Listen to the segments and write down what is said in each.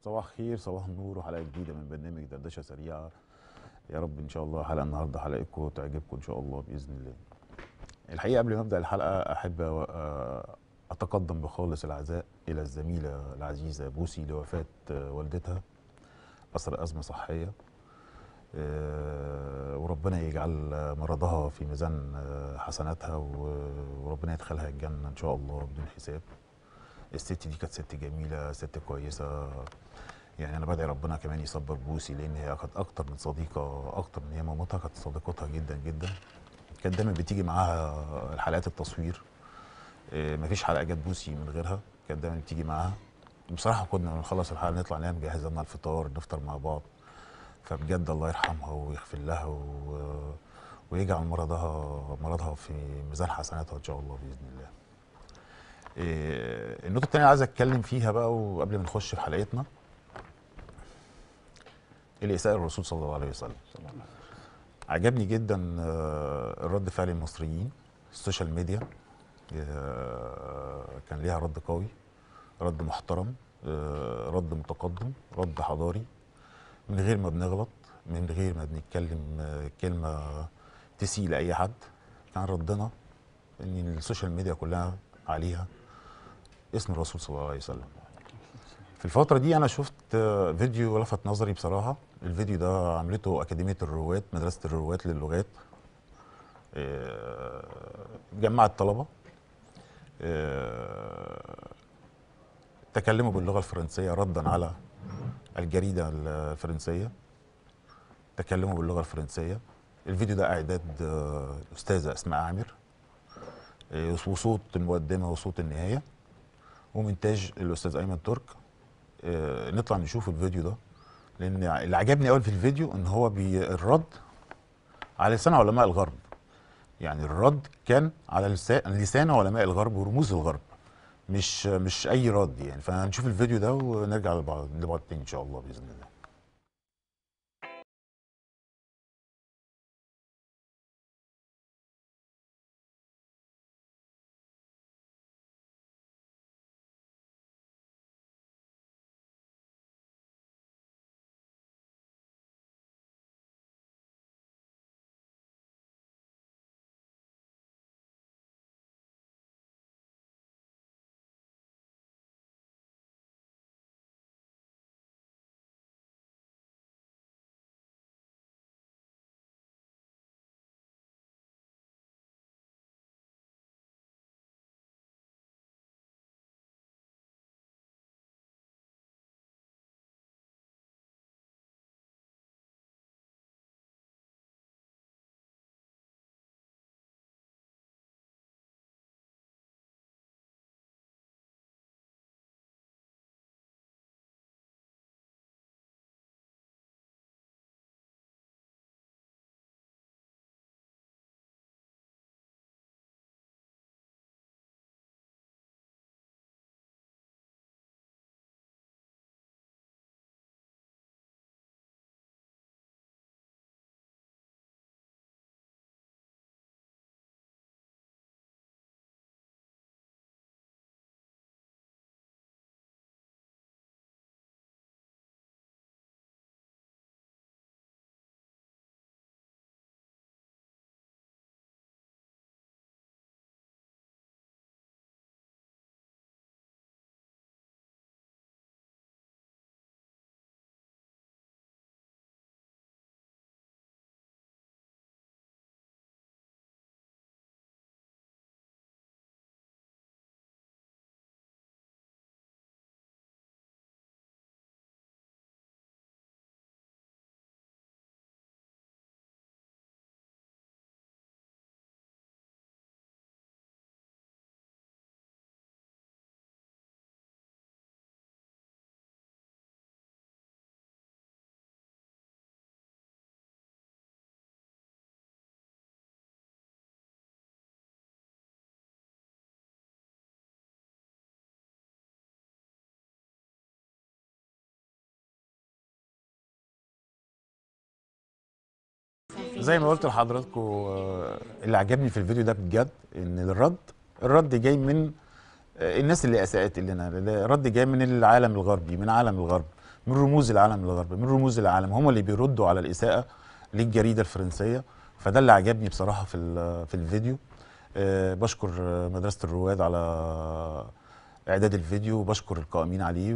صباح خير صباح النور وحلقه جديده من برنامج دردشه سريعه يا رب ان شاء الله حلقه النهارده حلقتكم تعجبكم ان شاء الله باذن الله الحقيقه قبل ما ابدا الحلقه احب أ- اتقدم بخالص العزاء الى الزميله العزيزه بوسي لوفاه والدتها اثر ازمه صحيه آه، وربنا يجعل مرضها في ميزان آه، حسناتها و- وربنا يدخلها الجنه ان شاء الله بدون حساب الست دي كانت ست جميله ست كويسه يعني انا بدعي ربنا كمان يصبر بوسي لان هي كانت اكتر من صديقه اكتر من هي مامتها كانت صديقتها جدا جدا كانت دايما بتيجي معاها الحلقات التصوير آه، مفيش حلقه جت بوسي من غيرها كانت دايما بتيجي معاها بصراحه كنا بنخلص الحلقه نطلع ننام مجهزه لنا الفطار نفطر مع بعض فبجد الله يرحمها ويغفر لها و... ويجعل مرضها مرضها في ميزان حسناتها ان شاء الله باذن الله. إيه النقطه الثانيه عايز اتكلم فيها بقى وقبل ما نخش في حلقتنا الاساءه للرسول صلى الله عليه وسلم. عجبني جدا آه، الرد فعل المصريين السوشيال ميديا آه، كان ليها رد قوي رد محترم آه، رد متقدم رد حضاري من غير ما بنغلط من غير ما بنتكلم آه، كلمه تسيء لاي حد كان ردنا ان السوشيال ميديا كلها عليها اسم الرسول صلى الله عليه وسلم في الفترة دي أنا شفت آه، فيديو لفت نظري بصراحة الفيديو ده عملته أكاديمية الرواد مدرسة الرواد للغات آه، جمعت طلبة آه، تكلموا باللغة الفرنسية ردا على الجريدة الفرنسية تكلموا باللغة الفرنسية الفيديو ده إعداد آه، أستاذة اسماء عامر آه، وصوت المقدمة وصوت النهاية ومونتاج الأستاذ أيمن ترك آه، نطلع نشوف الفيديو ده لأن اللي عجبني أوي في الفيديو إن هو بي الرد على لسان علماء الغرب يعني الرد كان على لسا- لسان علماء الغرب ورموز الغرب مش مش اي رد يعني فهنشوف الفيديو ده ونرجع لبعض لبعض تاني ان شاء الله باذن الله زي ما قلت لحضراتكم آه، اللي عجبني في الفيديو ده بجد ان الرد الرد جاي من آه، الناس اللي اساءت لنا الرد جاي من العالم الغربي من عالم الغرب من رموز العالم الغربي من رموز العالم هم اللي بيردوا على الاساءه للجريده الفرنسيه فده اللي عجبني بصراحه في ال- في الفيديو آه، بشكر آه، مدرسه الرواد على اعداد الفيديو وبشكر القائمين عليه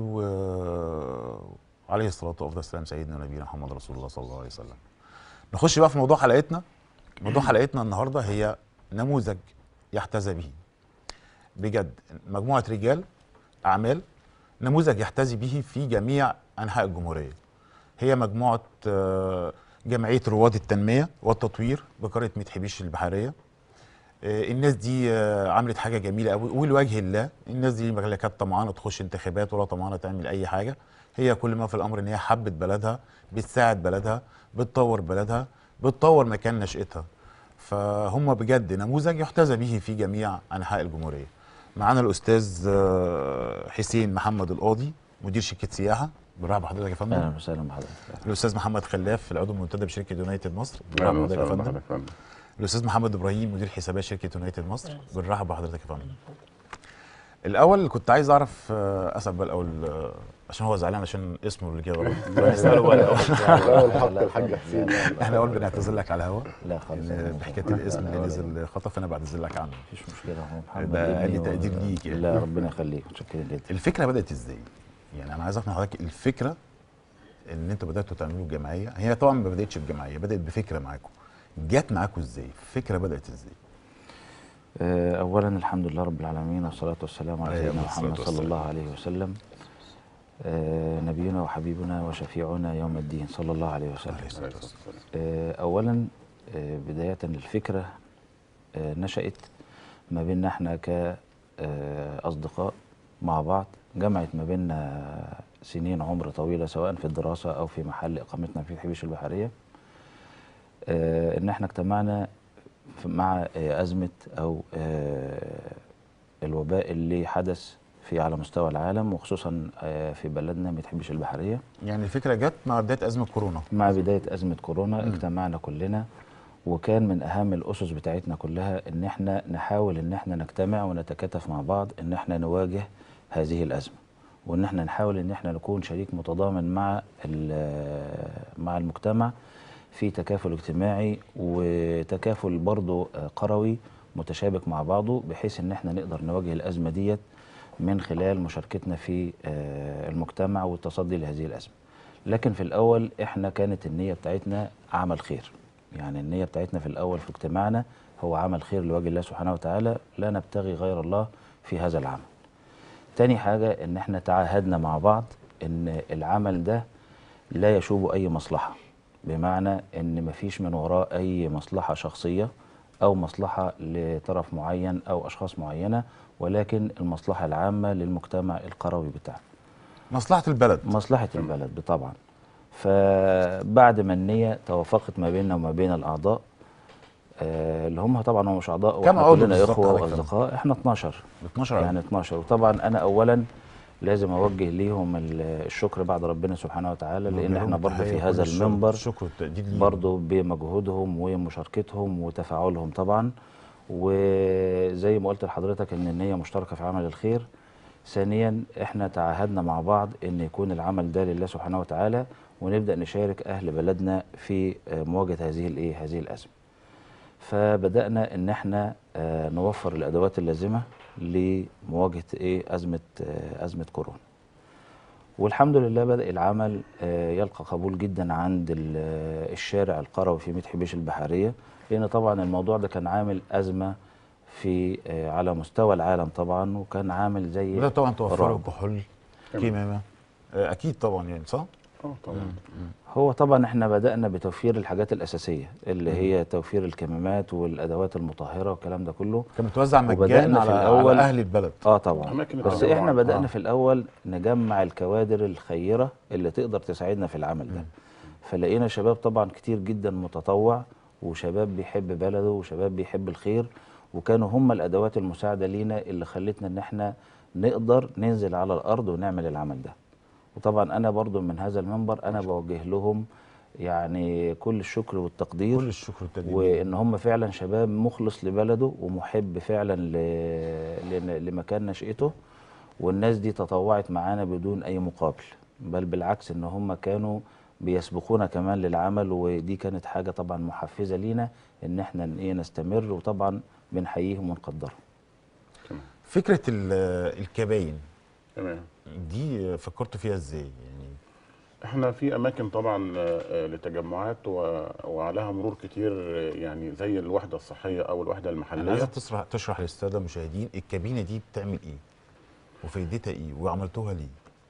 وعليه الصلاه وافضل السلام سيدنا ونبينا محمد رسول الله صلى الله عليه وسلم نخش بقى في موضوع حلقتنا موضوع حلقتنا النهارده هي نموذج يحتذى به بجد مجموعه رجال اعمال نموذج يحتذي به في جميع انحاء الجمهوريه هي مجموعه آه، جمعيه رواد التنميه والتطوير بقريه ميت حبيش البحريه آه، الناس دي آه، عملت حاجه جميله قوي ولوجه الله الناس دي لا كانت طمعانه تخش انتخابات ولا طمعانه تعمل اي حاجه هي كل ما في الامر ان هي حبت بلدها بتساعد بلدها بتطور بلدها بتطور مكان نشأتها فهم بجد نموذج يحتذى به في جميع انحاء الجمهوريه معانا الاستاذ آه، حسين محمد القاضي مدير شركه سياحه برحب بحضرتك يا فندم اهلا وسهلا بحضرتك الاستاذ محمد خلاف العضو المنتدب بشركه يونايتد مصر اهلا برحب بحضرتك يا وسهلا فندم بحضرتك يا فندم الاستاذ محمد ابراهيم مدير حسابات شركه يونايتد مصر بنرحب بحضرتك يا فندم الاول كنت عايز اعرف آه، اسال بقى الاول آه، عشان هو زعلان عشان اسمه اللي كده غلط نساله بقى الاول لا الحق الحاج حسين احنا اول بنعتذر لك على الهوا لا خالص إن بحكايه الاسم اللي نزل خطا فانا بعتذر لك عنه مفيش مشكله هو محمد ده ابني أقل تقدير ليك يعني. لا ربنا يخليك متشكرين جدا الفكره بدات ازاي؟ يعني انا عايز اعرف من حضرتك الفكره ان انتوا بداتوا تعملوا جمعيه هي طبعا ما بداتش بجمعيه بدات بفكره معاكم جت معاكم ازاي؟ الفكره بدات ازاي؟ آه، اولا الحمد لله رب العالمين والصلاه والسلام على عليه سيدنا الصلاة محمد صلى والسلام. الله عليه وسلم آه، نبينا وحبيبنا وشفيعنا يوم الدين صلى الله عليه وسلم عليه الصلاه والسلام آه، اولا آه، بدايه الفكره آه، نشات ما بيننا احنا كاصدقاء مع بعض جمعت ما بيننا سنين عمر طويله سواء في الدراسه او في محل اقامتنا في حبيش البحريه آه، ان احنا اجتمعنا في- مع آه، ازمه او آه، الوباء اللي حدث في على مستوى العالم وخصوصا آه، في بلدنا ما تحبش البحريه يعني الفكره جت مع بدايه ازمه كورونا مع بداية أزمة كورونا اجتمعنا كلنا وكان من أهم الأسس بتاعتنا كلها إن إحنا نحاول إن إحنا نجتمع ونتكاتف مع بعض إن إحنا نواجه هذه الأزمة وإن إحنا نحاول إن إحنا نكون شريك متضامن مع ال- مع المجتمع في تكافل اجتماعي وتكافل برضه آه، قروي متشابك مع بعضه بحيث إن إحنا نقدر نواجه الأزمة ديت من خلال مشاركتنا في آه، المجتمع والتصدي لهذه الأزمة لكن في الأول إحنا كانت النية بتاعتنا عمل خير يعني النية بتاعتنا في الأول في اجتماعنا هو عمل خير لوجه الله سبحانه وتعالى لا نبتغي غير الله في هذا العمل تاني حاجة إن إحنا تعاهدنا مع بعض إن العمل ده لا يشوب أي مصلحة بمعنى إن مفيش من وراه أي مصلحة شخصية أو مصلحة لطرف معين أو أشخاص معينة ولكن المصلحة العامة للمجتمع القروي بتاعنا مصلحه البلد مصلحة البلد طبعا فبعد ما النية توافقت ما بيننا وما بين الأعضاء آه، اللي هم طبعا هم مش أعضاء كم واحنا عضو كلنا بالظبط إخوة حضرتك كم؟ وأصدقاء احنا 12 12 يعني 12 وطبعا أنا أولا لازم أوجه ليهم ال- الشكر بعد ربنا سبحانه وتعالى لأن احنا برضه في هذا المنبر الشكر والتقدير ليهم. برضه بمجهودهم ومشاركتهم وتفاعلهم طبعا وزي ما قلت لحضرتك ان النيه مشتركه في عمل الخير ثانيا احنا تعاهدنا مع بعض ان يكون العمل ده لله سبحانه وتعالى ونبدا نشارك اهل بلدنا في آه، مواجهه هذه الايه هذه الازمه فبدانا ان احنا آه، نوفر الادوات اللازمه لمواجهه ايه ازمه آه، ازمه كورونا والحمد لله بدأ العمل آه، يلقى قبول جدا عند ال- آه، الشارع القروي في ميت حبيش البحرية لأن طبعا الموضوع ده كان عامل أزمة في آه، على مستوى العالم طبعا وكان عامل زي ده طبعا توفروا رعب. كحول كمامه آه، اكيد طبعا يعني صح؟ اه طبعا هو طبعا احنا بدأنا بتوفير الحاجات الأساسية اللي هي توفير الكمامات والأدوات المطهرة والكلام ده كله كان متوزع وبدأنا مجانا في على, الأول- على اهل البلد اه طبعا أماكن بس التبرع. احنا بدأنا آه. في الأول نجمع الكوادر الخيرة اللي تقدر تساعدنا في العمل ده فلقينا شباب طبعا كتير جدا متطوع وشباب بيحب بلده وشباب بيحب الخير وكانوا هم الأدوات المساعدة لينا اللي خلتنا إن احنا نقدر ننزل على الأرض ونعمل العمل ده وطبعا أنا برضو من هذا المنبر أنا بوجه لهم يعني كل الشكر والتقدير كل الشكر والتقدير وان هم فعلا شباب مخلص لبلده ومحب فعلا ل... ل... لمكان نشأته والناس دي تطوعت معانا بدون اي مقابل بل بالعكس ان هم كانوا بيسبقونا كمان للعمل ودي كانت حاجه طبعا محفزه لينا ان احنا ن- ايه نستمر وطبعا بنحييهم ونقدرهم فكره ال- الكباين تمام دي فكرتوا فيها ازاي يعني احنا في اماكن طبعا آه، آه، لتجمعات و- وعليها مرور كتير آه، يعني زي الوحده الصحيه او الوحده انا المحليه عايزك تشرح تشرح للساده المشاهدين الكابينه دي بتعمل ايه وفايدتها ايه وعملتوها ليه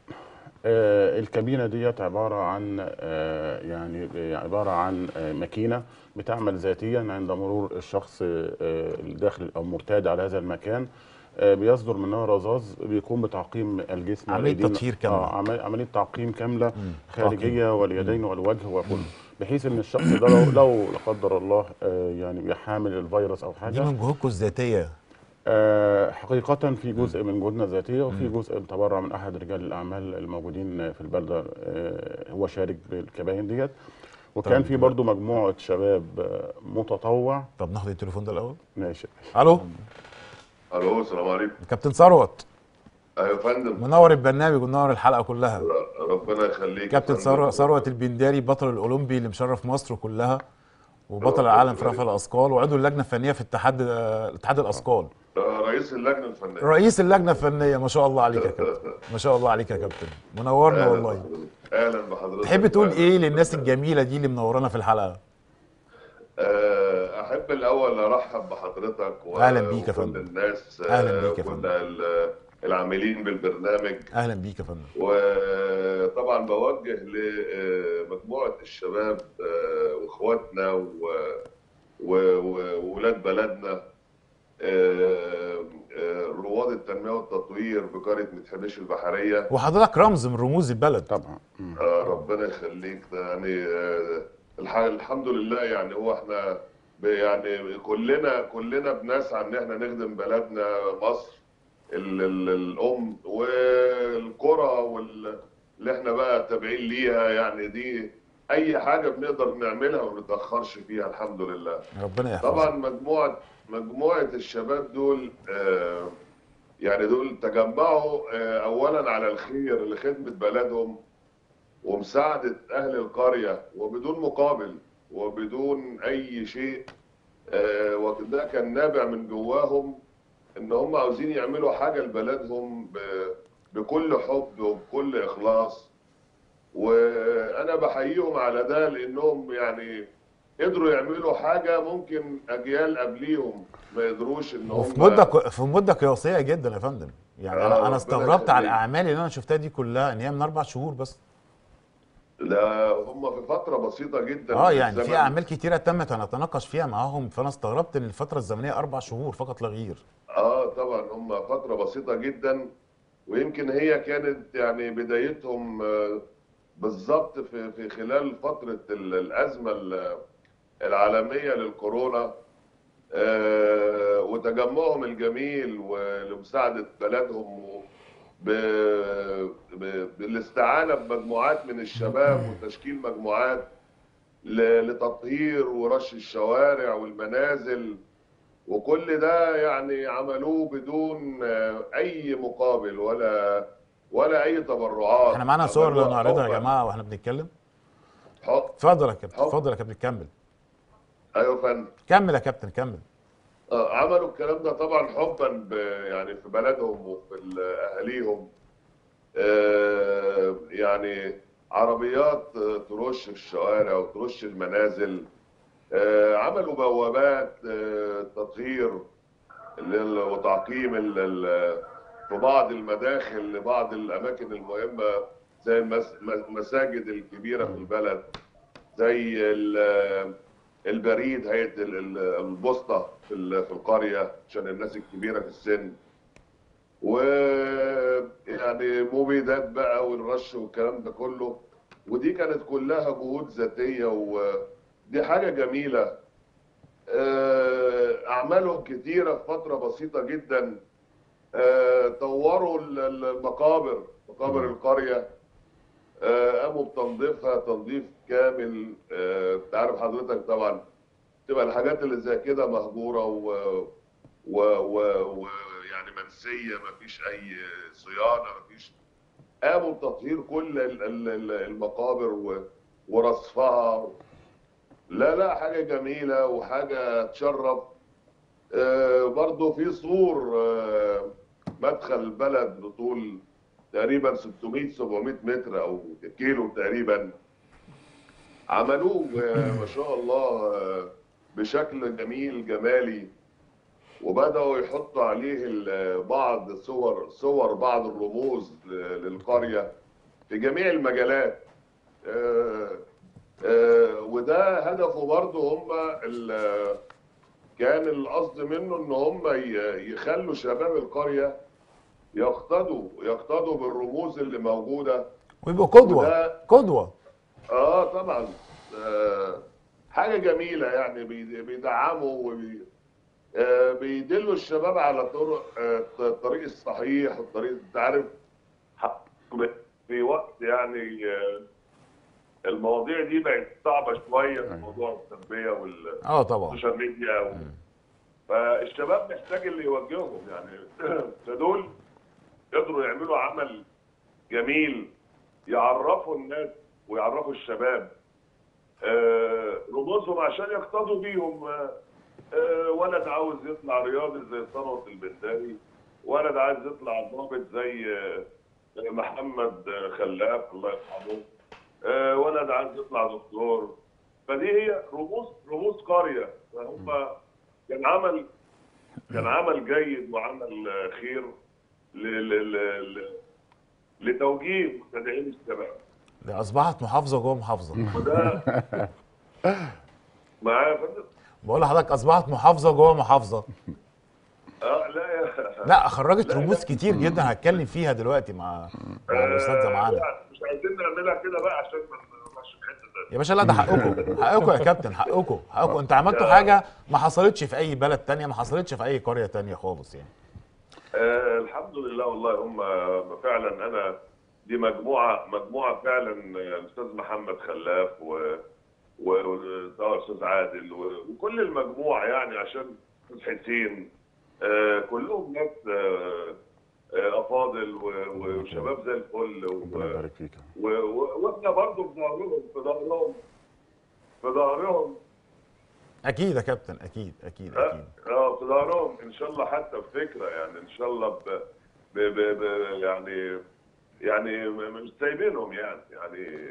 آه، الكابينه ديت عباره عن آه، يعني آه، عباره عن آه، ماكينه بتعمل ذاتيا عند مرور الشخص آه، الداخل او مرتاد على هذا المكان آه، بيصدر منها رذاذ بيقوم بتعقيم الجسم عملية والأيدين. تطهير كاملة. آه عمل- عمليه تعقيم كامله مم. خارجيه واليدين والوجه وكله بحيث ان الشخص ده لو لو لا قدر الله آه، يعني حامل الفيروس او دي حاجه من جهودكم الذاتيه آه، حقيقة في جزء من جهودنا الذاتية وفي جزء تبرع من أحد رجال الأعمال الموجودين في البلدة آه، هو شارك بالكباين ديت وكان طيب. في برضو مجموعة شباب آه، متطوع طب ناخد التليفون ده الاول ماشي الو الو السلام عليكم كابتن ثروت ايوه يا فندم منور البرنامج ومنور الحلقه كلها ر- ربنا يخليك يا كابتن فندم. ثروت ثروت البنداري بطل الاولمبي اللي مشرف مصر كلها وبطل العالم في رفع الاثقال وعضو اللجنه الفنيه في اتحاد آه، اتحاد الاثقال آه، رئيس اللجنه الفنيه رئيس اللجنه الفنيه ما شاء الله عليك يا كابتن ما شاء الله عليك يا كابتن منورنا أهلاً والله بحضرتك. اهلا بحضرتك تحب تقول أهلاً ايه للناس بحضرتك. الجميله دي اللي منورانا في الحلقه آه، احب الاول ارحب بحضرتك و- أهلاً بيك يا وكل فندم. الناس آه، أهلاً بيك يا وكل فندم. ال- العاملين بالبرنامج اهلا بيك يا فندم وطبعا بوجه لمجموعه الشباب آه، واخواتنا و- و- و- وولاد بلدنا آه، آه، رواد التنميه والتطوير بقريه متحبش البحريه وحضرتك رمز من رموز البلد طبعا مم. آه، ربنا يخليك ده يعني آه، الح- الحمد لله يعني هو احنا ب- يعني كلنا كلنا بنسعى ان احنا نخدم بلدنا مصر ال ال الام والقرى وال- اللي احنا بقى تابعين ليها يعني دي اي حاجه بنقدر نعملها وما نتاخرش فيها الحمد لله ربنا يحفظك طبعا مجموعه مجموعه الشباب دول آه، يعني دول تجمعوا آه، اولا على الخير لخدمه بلدهم ومساعده اهل القريه وبدون مقابل وبدون اي شيء آه، وده كان نابع من جواهم ان هم عاوزين يعملوا حاجه لبلدهم ب- بكل حب وبكل اخلاص وانا بحييهم على ده لانهم يعني قدروا يعملوا حاجه ممكن اجيال قبليهم ما يقدروش ان هم وفي مده في مده قياسيه جدا يا فندم يعني آه، انا ربنا انا استغربت على يخليك. الاعمال اللي انا شفتها دي كلها ان هي من اربع شهور بس لا هم في فتره بسيطه جدا اه من يعني الزمن. في اعمال كتيره تمت هنتناقش فيها معاهم فانا استغربت ان الفتره الزمنيه اربع شهور فقط لا غير اه طبعا هم فترة بسيطة جدا ويمكن هي كانت يعني بدايتهم آه، بالظبط في في خلال فترة ال- الأزمة ال- العالمية للكورونا آه، وتجمعهم الجميل ولمساعدة بلدهم و- ب- ب- بالاستعانة بمجموعات من الشباب وتشكيل مجموعات ل- لتطهير ورش الشوارع والمنازل وكل ده يعني عملوه بدون آه، اي مقابل ولا ولا اي تبرعات احنا معانا صور عملوها لو نعرضها يا حباً. جماعه واحنا بنتكلم حب اتفضل يا كابتن حب. اتفضل يا كابتن كمل ايوه يا فندم كمل يا كابتن كمل آه، عملوا الكلام ده طبعا حبا ب- يعني في بلدهم وفي ال- اهاليهم آه، يعني عربيات آه، ترش الشوارع وترش المنازل آه، عملوا بوابات آه، تطهير لل- وتعقيم ال- ال- في بعض المداخل لبعض الاماكن المهمه زي المس- المساجد الكبيره في البلد زي ال- البريد هيئه ال- ال- البوسطه في ال- في القريه عشان الناس الكبيره في السن ويعني مبيدات بقى والرش والكلام ده كله ودي كانت كلها جهود ذاتيه ودي حاجه جميله آه، اعمالهم كتيره في فتره بسيطه جدا آه، طوروا ال- ال- المقابر مقابر القريه آه، قاموا بتنظيفها تنظيف كامل آه، تعرف حضرتك طبعا تبقى الحاجات اللي زي كده مهجوره و و و و يعني منسيه ما فيش اي صيانه ما فيش قاموا بتطهير كل ال- ال- ال- المقابر و- ورصفها لا لا حاجه جميله وحاجه تشرف آه، برضو في سور آه، مدخل البلد بطول تقريبا 600 700 متر او كيلو تقريبا عملوه آه، ما شاء الله آه، بشكل جميل جمالي وبداوا يحطوا عليه ال- بعض صور صور بعض الرموز ل- للقريه في جميع المجالات آه، آه، وده هدفه برضه هم ال- كان القصد منه ان هم ي- يخلوا شباب القريه يقتدوا يقتدوا بالرموز اللي موجوده ويبقوا قدوه وده- قدوه اه طبعا آه حاجه جميله يعني بي- بيدعموا وبي آه بيدلوا الشباب على طرق آه الطريق الصحيح والطريق انت عارف ح- في وقت يعني آه المواضيع دي بقت صعبه شويه في موضوع التربيه وال اه طبعا السوشيال ميديا و... فالشباب محتاج اللي يوجههم يعني فدول قدروا يعملوا عمل جميل يعرفوا الناس ويعرفوا الشباب آه، رموزهم عشان يقتدوا بيهم آه، آه، ولد عاوز يطلع رياضي زي ثروت البنداري ولد عايز يطلع ضابط زي آه، محمد آه، خلاف الله يرحمه آه، ولد عايز يطلع دكتور فدي هي رموز رموز قريه فهم كان عمل كان عمل جيد وعمل آه، خير ل- ل- ل- ل- لتوجيه وتدعيم الشباب دي اصبحت محافظه جوه محافظه وده معايا يا فندم؟ بقول لحضرتك اصبحت محافظه جوه محافظه اه لا يا لا خرجت لا، رموز لا. كتير جدا هتكلم فيها دلوقتي مع مع الاستاذه آه، معانا لا، مش عايزين نعملها كده بقى عشان ما نروحش في حته تانيه يا باشا لا ده حقكم حقكم يا كابتن حقكم حقكم انت عملتوا يا- حاجه ما حصلتش في اي بلد تانية ما حصلتش في اي قريه تانية خالص يعني آه الحمد لله والله هم فعلا انا دي مجموعه مجموعه فعلا آه، الاستاذ محمد خلاف و والاستاذ عادل و- وكل المجموعه يعني عشان استاذ حسين آه كلهم ناس آه آه، افاضل و- وشباب زي الفل ربنا و- يبارك فيك و- و- واحنا برضه في ظهرهم في ظهرهم في ظهرهم اكيد يا كابتن اكيد اكيد اه اكيد آه، في ظهرهم ان شاء الله حتى بفكره يعني ان شاء الله ب ب ب ب يعني يعني م- مش سايبينهم يعني يعني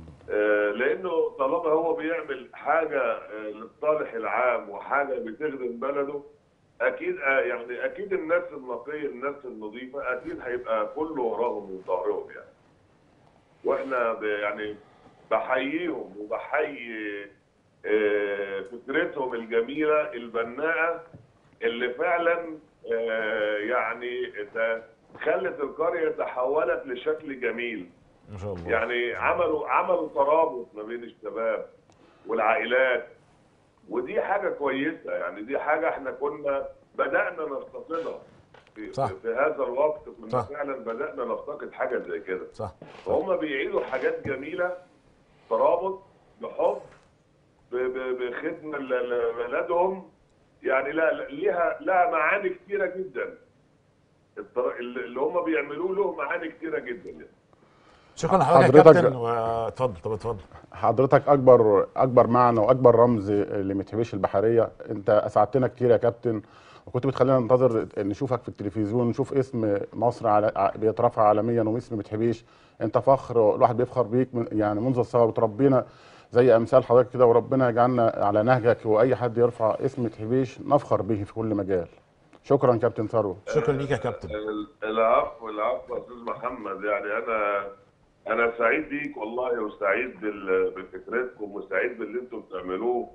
آه لانه طالما هو بيعمل حاجه آه للصالح العام وحاجه بتخدم بلده اكيد آه يعني اكيد الناس النقيه الناس النظيفه اكيد هيبقى كله وراهم وظهرهم يعني واحنا ب- يعني بحييهم وبحيي آه، فكرتهم الجميله البناءه اللي فعلا آه، يعني ت- خلت القريه تحولت لشكل جميل ما شاء الله يعني عملوا عملوا ترابط ما بين الشباب والعائلات ودي حاجه كويسه يعني دي حاجه احنا كنا بدانا نفتقدها في, صح. في, في هذا الوقت كنا صح. فعلا بدانا نفتقد حاجه زي كده صح فهم بيعيدوا حاجات جميله ترابط بحب ب- ب- بخدمه ل- لبلدهم يعني لا لا- ليها لها معاني كتيره جدا الطر- اللي اللي هم بيعملوه له معاني كتيره جدا يعني. شكرا لحضرتك يا حضرتك- كابتن واتفضل طب اتفضل حضرتك اكبر اكبر معنى واكبر رمز لمتحبيش البحريه انت اسعدتنا كتير يا كابتن وكنت بتخلينا ننتظر نشوفك في التلفزيون نشوف اسم مصر على ع- بيترفع عالميا واسم متحبيش انت فخر الواحد بيفخر بيك من يعني منذ الصغر وتربينا زي امثال حضرتك كده وربنا يجعلنا على نهجك واي حد يرفع اسم متحبيش نفخر به في كل مجال شكرا كابتن ثروت شكرا ليك يا كابتن ال- العفو العفو يا استاذ محمد يعني انا انا سعيد بيك والله وسعيد بال- بفكرتكم وسعيد باللي انتم بتعملوه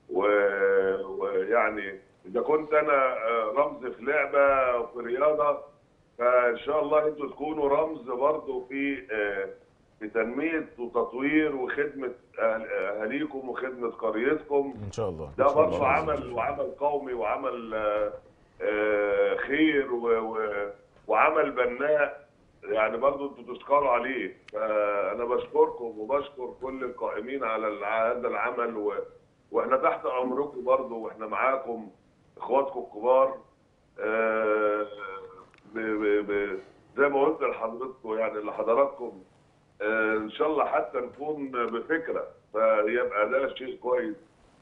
و- ويعني اذا كنت انا آه، رمز في لعبه وفي رياضه فان شاء الله انتم تكونوا رمز برضه في آه، في تنميه وتطوير وخدمه أهل- اهاليكم وخدمه قريتكم ان شاء الله ده شاء الله. برضه عمل وعمل قومي وعمل آه، آه، خير و- و- وعمل بناء يعني برضه انتوا تشكروا عليه فانا بشكركم وبشكر كل القائمين على الع- هذا العمل و... واحنا تحت امركم برضه واحنا معاكم اخواتكم الكبار آه، ب... ب... ب... زي ما قلت لحضرتكم يعني لحضراتكم آه، ان شاء الله حتى نكون بفكره فيبقى ده شيء كويس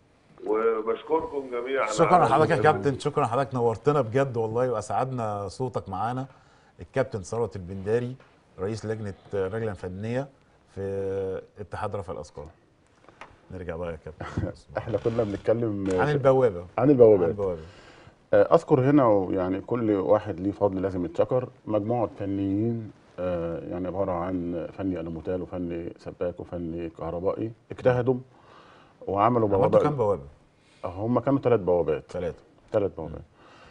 وبشكركم جميعا شكرا على لحضرتك يا ال- كابتن شكرا لحضرتك نورتنا بجد والله واسعدنا صوتك معانا الكابتن ثروت البنداري رئيس لجنه الرجله الفنيه في اتحاد رفع الاثقال نرجع بقى يا كابتن احنا كنا بنتكلم عن البوابه عن عن البوابات البوابه آه، اذكر هنا يعني كل واحد ليه فضل لازم يتشكر مجموعه فنيين آه، يعني عباره عن فني الموتال وفني سباك وفني كهربائي اجتهدوا وعملوا عملتوا كام بوابات بوابه؟ هم كانوا ثلاث بوابات ثلاثه ثلاث بوابات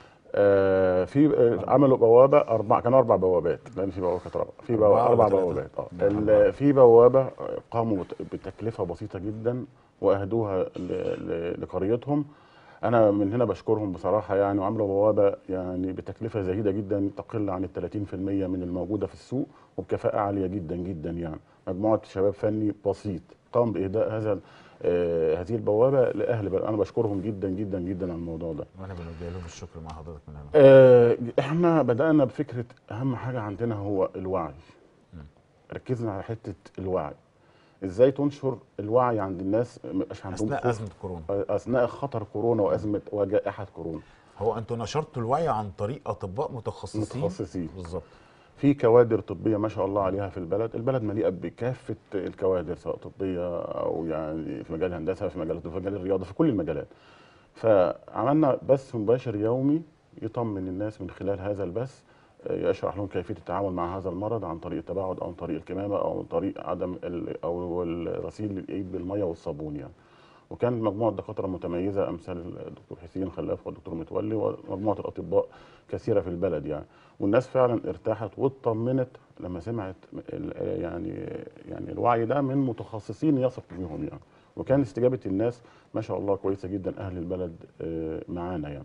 آه في آه، عملوا بوابه اربع كانوا اربع بوابات لان في بوابه كانت رابعه في أربعة بوابه اربع ولا ثلاثة؟ بوابات اه نعم، ال- أربعة. في بوابه آه، قاموا بت- بتكلفه بسيطه جدا واهدوها ل- ل- لقريتهم انا من هنا بشكرهم بصراحه يعني وعملوا بوابه يعني بتكلفه زهيده جدا تقل عن ال 30% من الموجوده في السوق وبكفاءه عاليه جدا جدا يعني مجموعه شباب فني بسيط قام باهداء هذا آه هذه البوابه لاهل بلد انا بشكرهم جدا جدا جدا على الموضوع ده وانا بنوجه لهم الشكر مع حضرتك من هنا آه، احنا بدأنا بفكرة أهم حاجة عندنا هو الوعي ركزنا على حتة الوعي ازاي تنشر الوعي عند الناس ما يبقاش عندهم اثناء خوف ازمه كورونا اثناء خطر كورونا وازمه وجائحه كورونا هو انتوا نشرتوا الوعي عن طريق اطباء متخصصين متخصصين بالظبط في كوادر طبيه ما شاء الله عليها في البلد البلد مليئه بكافه الكوادر سواء طبيه او يعني في مجال الهندسه في مجال في مجال الرياضه في كل المجالات فعملنا بث مباشر يومي يطمن الناس من خلال هذا البث آه، يشرح لهم كيفيه التعامل مع هذا المرض عن طريق التباعد او عن طريق الكمامه او عن طريق عدم ال- او غسيل الايد بالميه والصابون يعني وكان مجموعه دكاتره متميزه امثال الدكتور حسين خلاف والدكتور متولي ومجموعه الاطباء كثيره في البلد يعني والناس فعلا ارتاحت واطمنت لما سمعت ال- يعني يعني الوعي ده من متخصصين يثق بيهم يعني وكان استجابه الناس ما شاء الله كويسه جدا اهل البلد آه، معانا يعني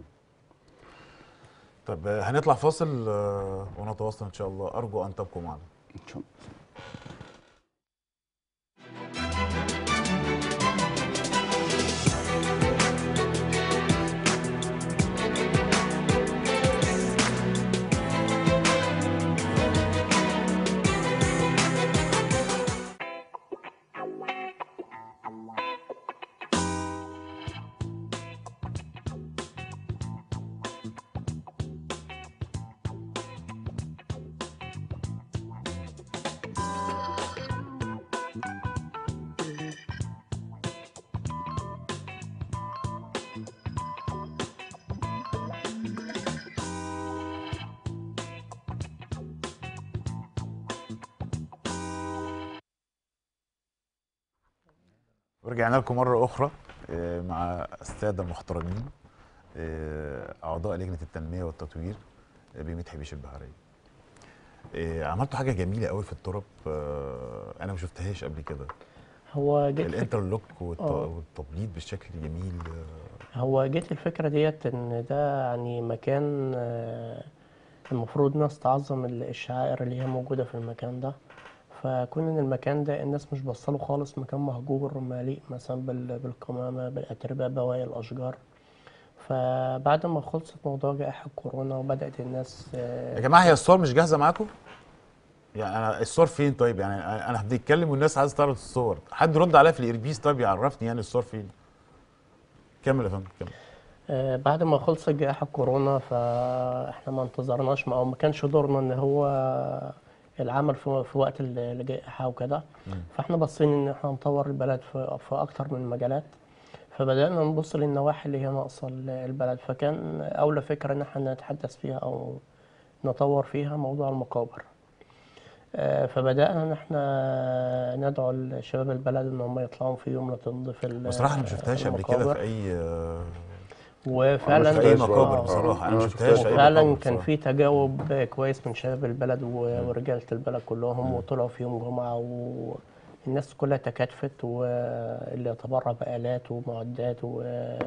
طب آه، هنطلع فاصل آه، ونتواصل ان شاء الله ارجو ان تبقوا معنا إن شاء الله. ورجعنا لكم مرة أخرى آه، مع السادة المحترمين آه، أعضاء لجنة التنمية والتطوير آه، بميت حبيش البحرية. آه، عملتوا حاجة جميلة قوي في التراب آه، أنا ما شفتهاش قبل كده. هو جيت فك... الانترلوك والت- آه. والتبليط بالشكل الجميل آه، هو جيت الفكرة ديت إن ده يعني مكان آه، المفروض ناس تعظم ال- الشعائر اللي هي موجودة في المكان ده فكون إن المكان ده الناس مش بصله خالص مكان مهجور مليء مثلا بال- بالقمامة بالأتربة بواقي الأشجار فبعد ما خلصت موضوع جائحة كورونا وبدأت الناس آه، يا جماعة هي الصور مش جاهزة معاكم؟ يعني أنا الصور فين طيب؟ يعني أنا أنا بنتكلم والناس عايزة تعرض الصور، حد يرد عليا في الإيربيس طيب يعرفني يعني الصور فين؟ كمل يا فندم كمل. آه، بعد ما خلصت جائحة كورونا فاحنا ما انتظرناش ما- او ما كانش دورنا ان هو العمل في في وقت ال- الجائحة وكده فاحنا باصين ان احنا نطور البلد في في اكتر من مجالات فبدأنا نبص للنواحي اللي هي ناقصة ال- البلد فكان أولى فكرة إن احنا نتحدث فيها أو نطور فيها موضوع المقابر آه، فبدأنا إن احنا ندعو شباب البلد إن هم يطلعوا في يوم لتنظيف ال- بصراحة أنا ما شفتهاش قبل كده المقابر. في أي آه، وفعلا في أي شفتهاش مقابر آه. بصراحة أنا أنا ما ما شفتهاش شفتهاش. في أي فعلا مقابر كان بصراحة. في تجاوب كويس من شباب البلد و- ورجالة البلد كلهم وطلعوا في يوم جمعة والناس كلها تكاتفت واللي يتبرع بآلات ومعدات و-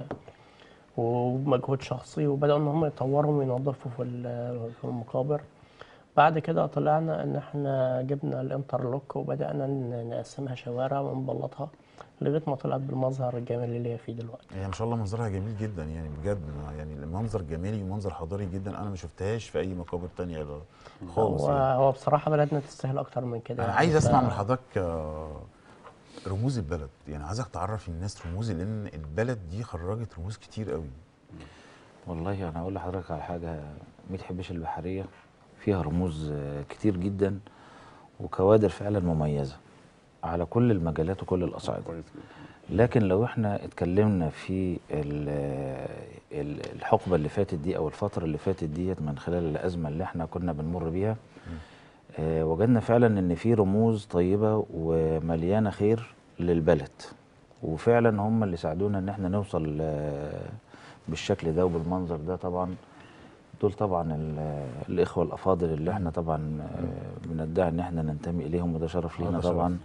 ومجهود شخصي وبدأوا إن هم يطوروا وينظفوا في ال- في المقابر بعد كده طلعنا إن إحنا جبنا الانترلوك وبدأنا ن- نقسمها شوارع ونبلطها لغايه ما طلعت بالمظهر الجمالي اللي هي فيه دلوقتي هي ما شاء الله منظرها جميل جدا يعني بجد يعني المنظر جمالي ومنظر حضاري جدا انا ما شفتهاش في اي مقابر تانية خالص هو يعني. هو بصراحه بلدنا تستاهل اكتر من كده انا يعني. عايز ف- اسمع من حضرتك آه، رموز البلد يعني عايزك تعرف الناس رموز لان البلد دي خرجت رموز كتير قوي والله انا هقول لحضرتك على حاجه ميت حبيش البحريه فيها رموز آه، كتير جدا وكوادر فعلا مميزه على كل المجالات وكل الاصعده كويس جدا لكن لو احنا اتكلمنا في ال- ال- الحقبه اللي فاتت دي او الفتره اللي فاتت ديت من خلال الازمه اللي احنا كنا بنمر بيها آه، وجدنا فعلا ان في رموز طيبه ومليانه خير للبلد وفعلا هم اللي ساعدونا ان احنا نوصل آه، بالشكل ده وبالمنظر ده طبعا دول طبعا ال- الاخوه الافاضل اللي احنا طبعا آه، بندعي ان احنا ننتمي اليهم وده شرف آه، لينا ده شرف. طبعا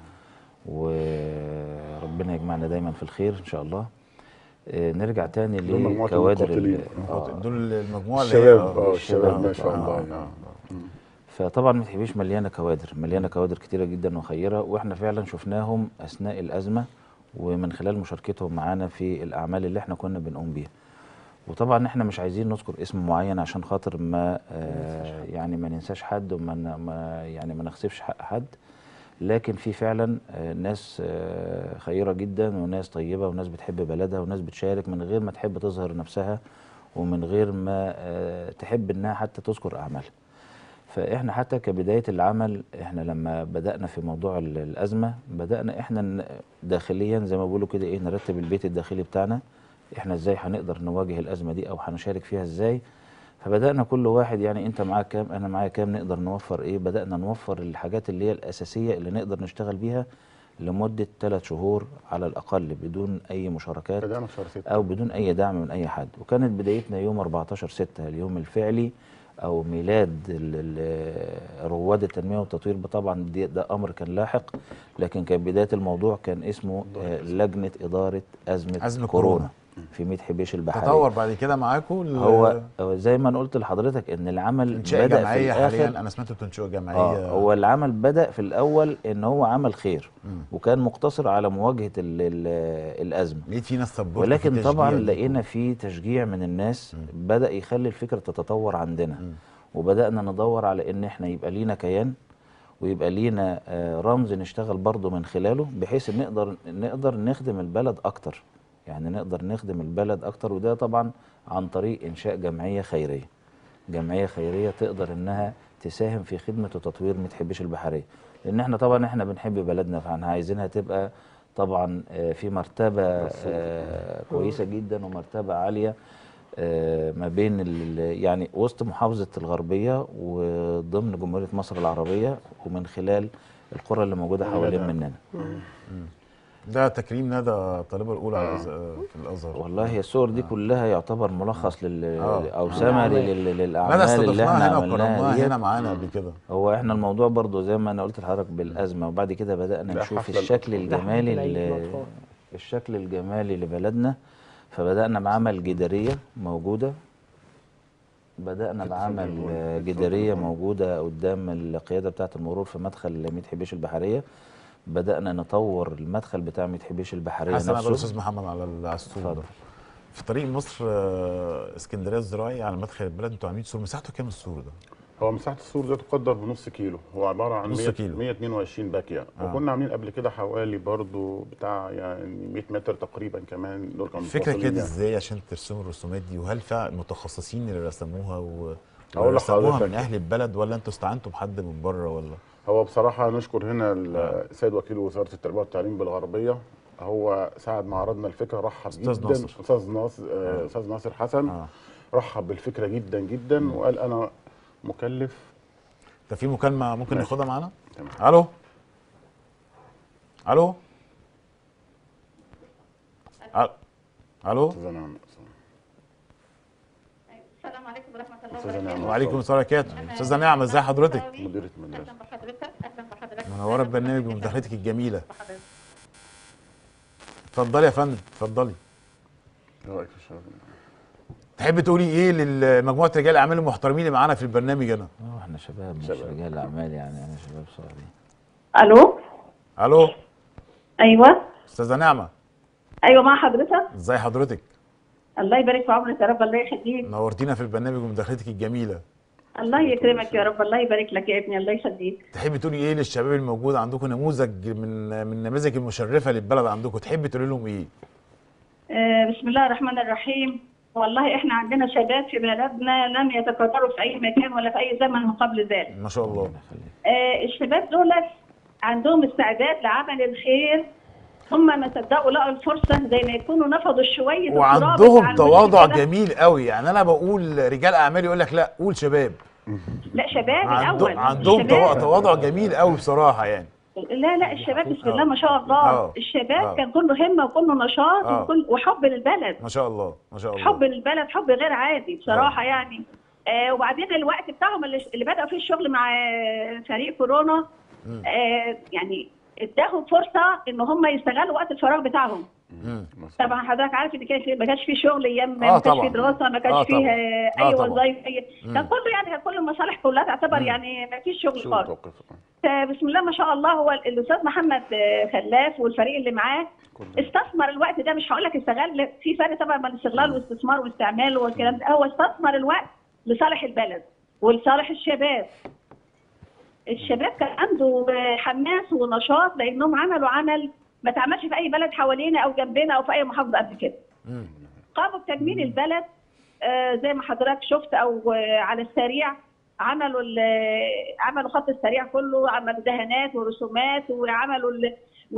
وربنا يجمعنا دايما في الخير ان شاء الله آه، نرجع تاني دول مجموعة لكوادر ال- المقاتلين. آه، دول المجموعه اللي هي الشباب اه الشباب الشباب، ما شاء آه، الله آه. يعني. فطبعا ما تحبيش مليانه كوادر مليانه كوادر كتيره جدا وخيره واحنا فعلا شفناهم اثناء الازمه ومن خلال مشاركتهم معانا في الاعمال اللي احنا كنا بنقوم بيها وطبعا احنا مش عايزين نذكر اسم معين عشان خاطر ما آه يعني ما ننساش حد وما ن- ما يعني ما نخسفش حق حد لكن في فعلا آه ناس آه خيره جدا وناس طيبه وناس بتحب بلدها وناس بتشارك من غير ما تحب تظهر نفسها ومن غير ما آه تحب انها حتى تذكر اعمالها فاحنا حتى كبدايه العمل احنا لما بدانا في موضوع ال- الازمه بدانا احنا ن- داخليا زي ما بيقولوا كده ايه نرتب البيت الداخلي بتاعنا احنا ازاي هنقدر نواجه الازمه دي او هنشارك فيها ازاي فبدانا كل واحد يعني انت معاك كام انا معايا كام نقدر نوفر ايه بدانا نوفر الحاجات اللي هي الاساسيه اللي نقدر نشتغل بيها لمده ثلاث شهور على الاقل بدون اي مشاركات بدأنا في شهر ستة او بدون اي دعم من اي حد وكانت بدايتنا يوم 14 6 اليوم الفعلي او ميلاد ال- ال- رواد التنميه والتطوير طبعا دي- ده امر كان لاحق لكن كان بدايه الموضوع كان اسمه آه، لجنه اداره ازمه, أزمة كورونا, كورونا. في ميت حبيش البحريه تطور بعد كده معاكم ل- هو هو زي ما انا قلت لحضرتك ان العمل انشاء بدا في جمعيه الاخر حاليا انا سمعت بتنشئوا جمعيه اه هو العمل بدا في الاول ان هو عمل خير مم. وكان مقتصر على مواجهه ال ال الازمه لقيت في ناس سبورت ولكن في طبعا تشجيع لقينا ليكم. في تشجيع من الناس بدا يخلي الفكره تتطور عندنا مم. وبدانا ندور على ان احنا يبقى لينا كيان ويبقى لينا آه، رمز نشتغل برضه من خلاله بحيث ان نقدر نقدر نخدم البلد اكتر يعني نقدر نخدم البلد اكتر وده طبعا عن طريق انشاء جمعيه خيريه جمعيه خيريه تقدر انها تساهم في خدمه وتطوير ما تحبش البحريه لان احنا طبعا احنا بنحب بلدنا فاحنا عايزينها تبقى طبعا آه، في مرتبه آه، كويسه جدا ومرتبه عاليه آه، ما بين ال- يعني وسط محافظه الغربيه وضمن جمهوريه مصر العربيه ومن خلال القرى اللي موجوده حوالين ده. مننا ده تكريم ندى الطالبه الاولى على الأز- في الازهر والله هي الصور دي كلها يعتبر ملخص لل آه. او سمري لل- ندى للاعمال اللي استضفناها احنا هنا عملناها وكرمناها ديت. هنا معانا قبل كده هو احنا الموضوع برضو زي ما انا قلت لحضرتك بالازمه وبعد كده بدانا ده نشوف حفلة الشكل الأطفال. الجمالي ده حفلة العيد ل- الأطفال. الشكل الجمالي لبلدنا فبدانا بعمل جداريه موجوده بدانا بعمل آه، جداريه موجوده قدام القياده بتاعه المرور في مدخل ميت حبيش البحريه بدانا نطور المدخل بتاع ميت حبيش البحريه حسن على نفسه الاستاذ محمد على ال- على السور ده اتفضل. في طريق مصر آه، اسكندريه الزراعي على مدخل البلد انتوا عاملين سور مساحته كام السور ده؟ هو مساحه السور ده تقدر بنص كيلو هو عباره عن نص 100 كيلو. 122 باكيه آه. وكنا عاملين قبل كده حوالي برضو بتاع يعني 100 متر تقريبا كمان دول كانوا الفكره متواصلين كانت يعني. ازاي عشان ترسموا الرسومات دي وهل في متخصصين اللي رسموها و أقول رسموها لحضرتك. من اهل البلد ولا انتوا استعنتوا بحد من بره ولا هو بصراحة نشكر هنا السيد وكيل وزارة التربية والتعليم بالغربية هو ساعد ما عرضنا الفكرة رحب أستاذ جدا ناصر. أستاذ ناصر آه، أستاذ ناصر حسن اه رحب بالفكرة جدا جدا وقال أنا مكلف ده في مكالمه ممكن ماشي. ناخدها معانا؟ تمام. الو الو أل- الو أستاذة نعمة السلام عليكم ورحمة الله أستاذة وبركاته. نعمة. وعليكم السلام وبركاته استاذه نعمه ازي حضرتك؟ مديرة مدرسة. أهلا بحضرتك أهلا بحضرتك منوره البرنامج بمداخلتك الجميله بحضرتك. اتفضلي يا فندم اتفضلي إيه رأيك في الشغل؟ تحب تقولي ايه لمجموعه رجال الاعمال المحترمين اللي معانا في البرنامج هنا؟ اه احنا شباب مش شباب. رجال اعمال يعني احنا شباب صغيرين ألو الو أيوه استاذه نعمه ايوه مع حضرتك ازي حضرتك الله يبارك في عمرك يا رب الله يخليك نورتينا في البرنامج ومداخلتك الجميله الله يكرمك يا رب الله يبارك لك يا ابني الله يخليك تحبي تقولي ايه للشباب الموجود عندكم نموذج من من النماذج المشرفه للبلد عندكم تحبي تقولي لهم ايه آه بسم الله الرحمن الرحيم والله احنا عندنا شباب في بلدنا لم يتكرروا في اي مكان ولا في اي زمن من قبل ذلك ما شاء الله آه الشباب دول عندهم استعداد لعمل الخير هم ما صدقوا لقوا الفرصه زي ما يكونوا نفضوا شويه التراب بتاع وعندهم الوش تواضع كده. جميل قوي يعني انا بقول رجال اعمال يقول لك لا قول شباب لا شباب عندهم الاول عندهم الشباب. توا- تواضع جميل قوي بصراحه يعني لا لا الشباب بسم آه. الله ما شاء الله آه. الشباب آه. كان كله همه وكله نشاط آه. وكل وحب للبلد ما شاء الله ما شاء الله حب للبلد حب غير عادي بصراحه يعني آه وبعدين الوقت بتاعهم اللي, اللي بدأوا فيه الشغل مع آه، فريق كورونا آه يعني اداهم فرصه ان هم يستغلوا وقت الفراغ بتاعهم مم. طبعا حضرتك عارف ان كان في ما كانش في شغل ايام آه ما كانش طبعا. في دراسه ما كانش آه فيه طبعا. آه، آه اي طبعا. وظائف أي- كان كله يعني كان كل المصالح كلها تعتبر يعني ما فيش شغل شو خالص توقف بسم الله ما شاء الله هو الاستاذ محمد آه، خلاف والفريق اللي معاه استثمر الوقت ده مش هقول لك استغل في فرق طبعا بين الاستغلال والاستثمار واستعمال والكلام ده هو استثمر الوقت لصالح البلد ولصالح الشباب الشباب كان عنده آه، حماس ونشاط لانهم عملوا عمل ما اتعملش في اي بلد حوالينا او جنبنا او في اي محافظه قبل كده مم. قاموا بتجميل البلد آه، زي ما حضرتك شفت او آه، على السريع عملوا ال- عملوا خط السريع كله عملوا دهانات ورسومات وعملوا ال-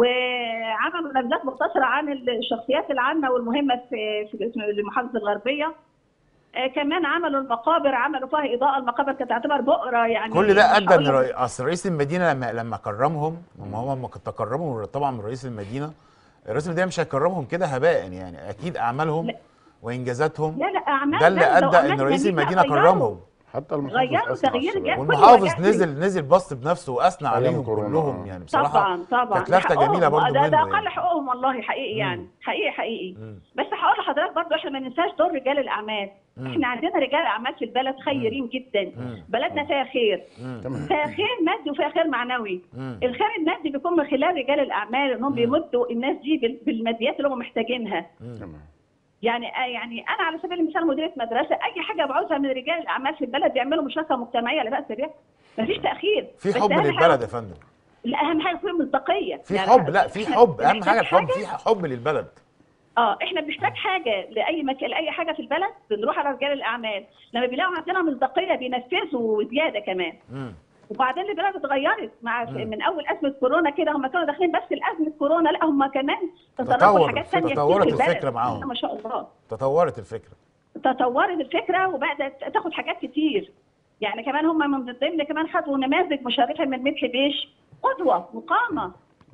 وعملوا نبذات مختصره عن الشخصيات العامه والمهمه في في اسم- المحافظه الغربيه آه، كمان عملوا المقابر عملوا فيها اضاءه المقابر كانت تعتبر بؤره يعني كل ده مش ادى هقول ان لك- رئي- اصل رئيس المدينه لما لما كرمهم هم هم لما تكرموا طبعا من رئيس المدينه رئيس المدينه مش هيكرمهم كده هباء يعني اكيد اعمالهم لا. وانجازاتهم لا لا اعمال ده اللي لا، لو ادى ان أعمال رئيس جميلة المدينه غيروا. كرمهم حتى المحافظ غيروا أسمع تغيير الشباب. جاب- والمحافظ وجهني. نزل نزل بص بنفسه واثنى أيام عليهم كورونا، كلهم آه. يعني بصراحه طبعا طبعا كانت لفته حقهم. جميله برضه ده, منه ده اقل يعني. حقوقهم والله حقيقي يعني مم. حقيقي حقيقي مم. بس هقول لحضرتك برضه احنا ما ننساش دور رجال الاعمال مم. احنا عندنا رجال اعمال في البلد خيرين جدا مم. بلدنا فيها خير مم. تمام فيها خير مادي وفيها خير معنوي مم. الخير المادي بيكون من خلال رجال الاعمال انهم بيمدوا الناس دي بال- بالماديات اللي هم محتاجينها تمام يعني آه يعني انا على سبيل المثال مديره مدرسه اي حاجه بعوزها من رجال الاعمال في البلد بيعملوا مشاركه مجتمعيه لا باس بها مفيش تاخير في بس حب أهم حاجة- للبلد يا فندم لا اهم حاجه تكون مصداقيه في يعني حب لا في إحنا حب اهم بنحتاج حاجه الحب في حب للبلد اه احنا بنحتاج حاجه لاي مكان لاي حاجه في البلد بنروح على رجال الاعمال لما بيلاقوا عندنا مصداقيه بينفذوا زياده كمان مم. وبعدين البلد اتغيرت مع مم. من اول ازمه كورونا كده هم كانوا داخلين بس لازمه كورونا لا هم كمان تطور- تطوروا حاجات ثانيه تطورت كتير في الفكرة البلد. معاهم. ما شاء الله تطورت الفكره تطورت الفكره وبدات تاخد حاجات كتير يعني كمان هم من ضمن كمان خدوا نماذج مشرفه من مدحي بيش قدوه مقامه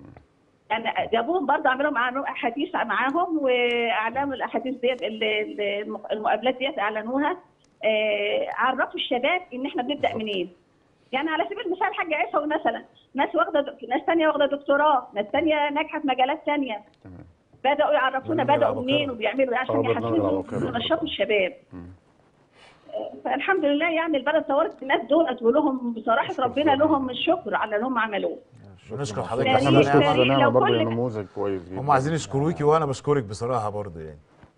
يعني جابوهم برضه عملوا معاهم احاديث معاهم واعلنوا الاحاديث ديت ال- ال- المقابلات ديت اعلنوها آه، عرفوا الشباب ان احنا بنبدا منين يعني على سبيل المثال الحاج عيسوي مثلا ناس واخده دك- ناس ثانيه واخده دكتوراه ناس ثانيه ناجحه في مجالات ثانيه تمام بداوا يعرفونا برنامج بداوا العباقرة. منين وبيعملوا ايه عشان آه، برنامج يحسنوا العباقرة. ونشاطوا الشباب مم. آه، فالحمد لله يعني البلد طورت الناس دولت ولهم بصراحه ربنا لهم الشكر على اللي هم عملوه بنشكر حضرتك فريق- يا احنا فندم. بنشكر فريق استاذه نعمه لو برضه كل- نموذج كويس جدا هم عايزين يشكروكي وانا بشكرك بصراحه برضه يعني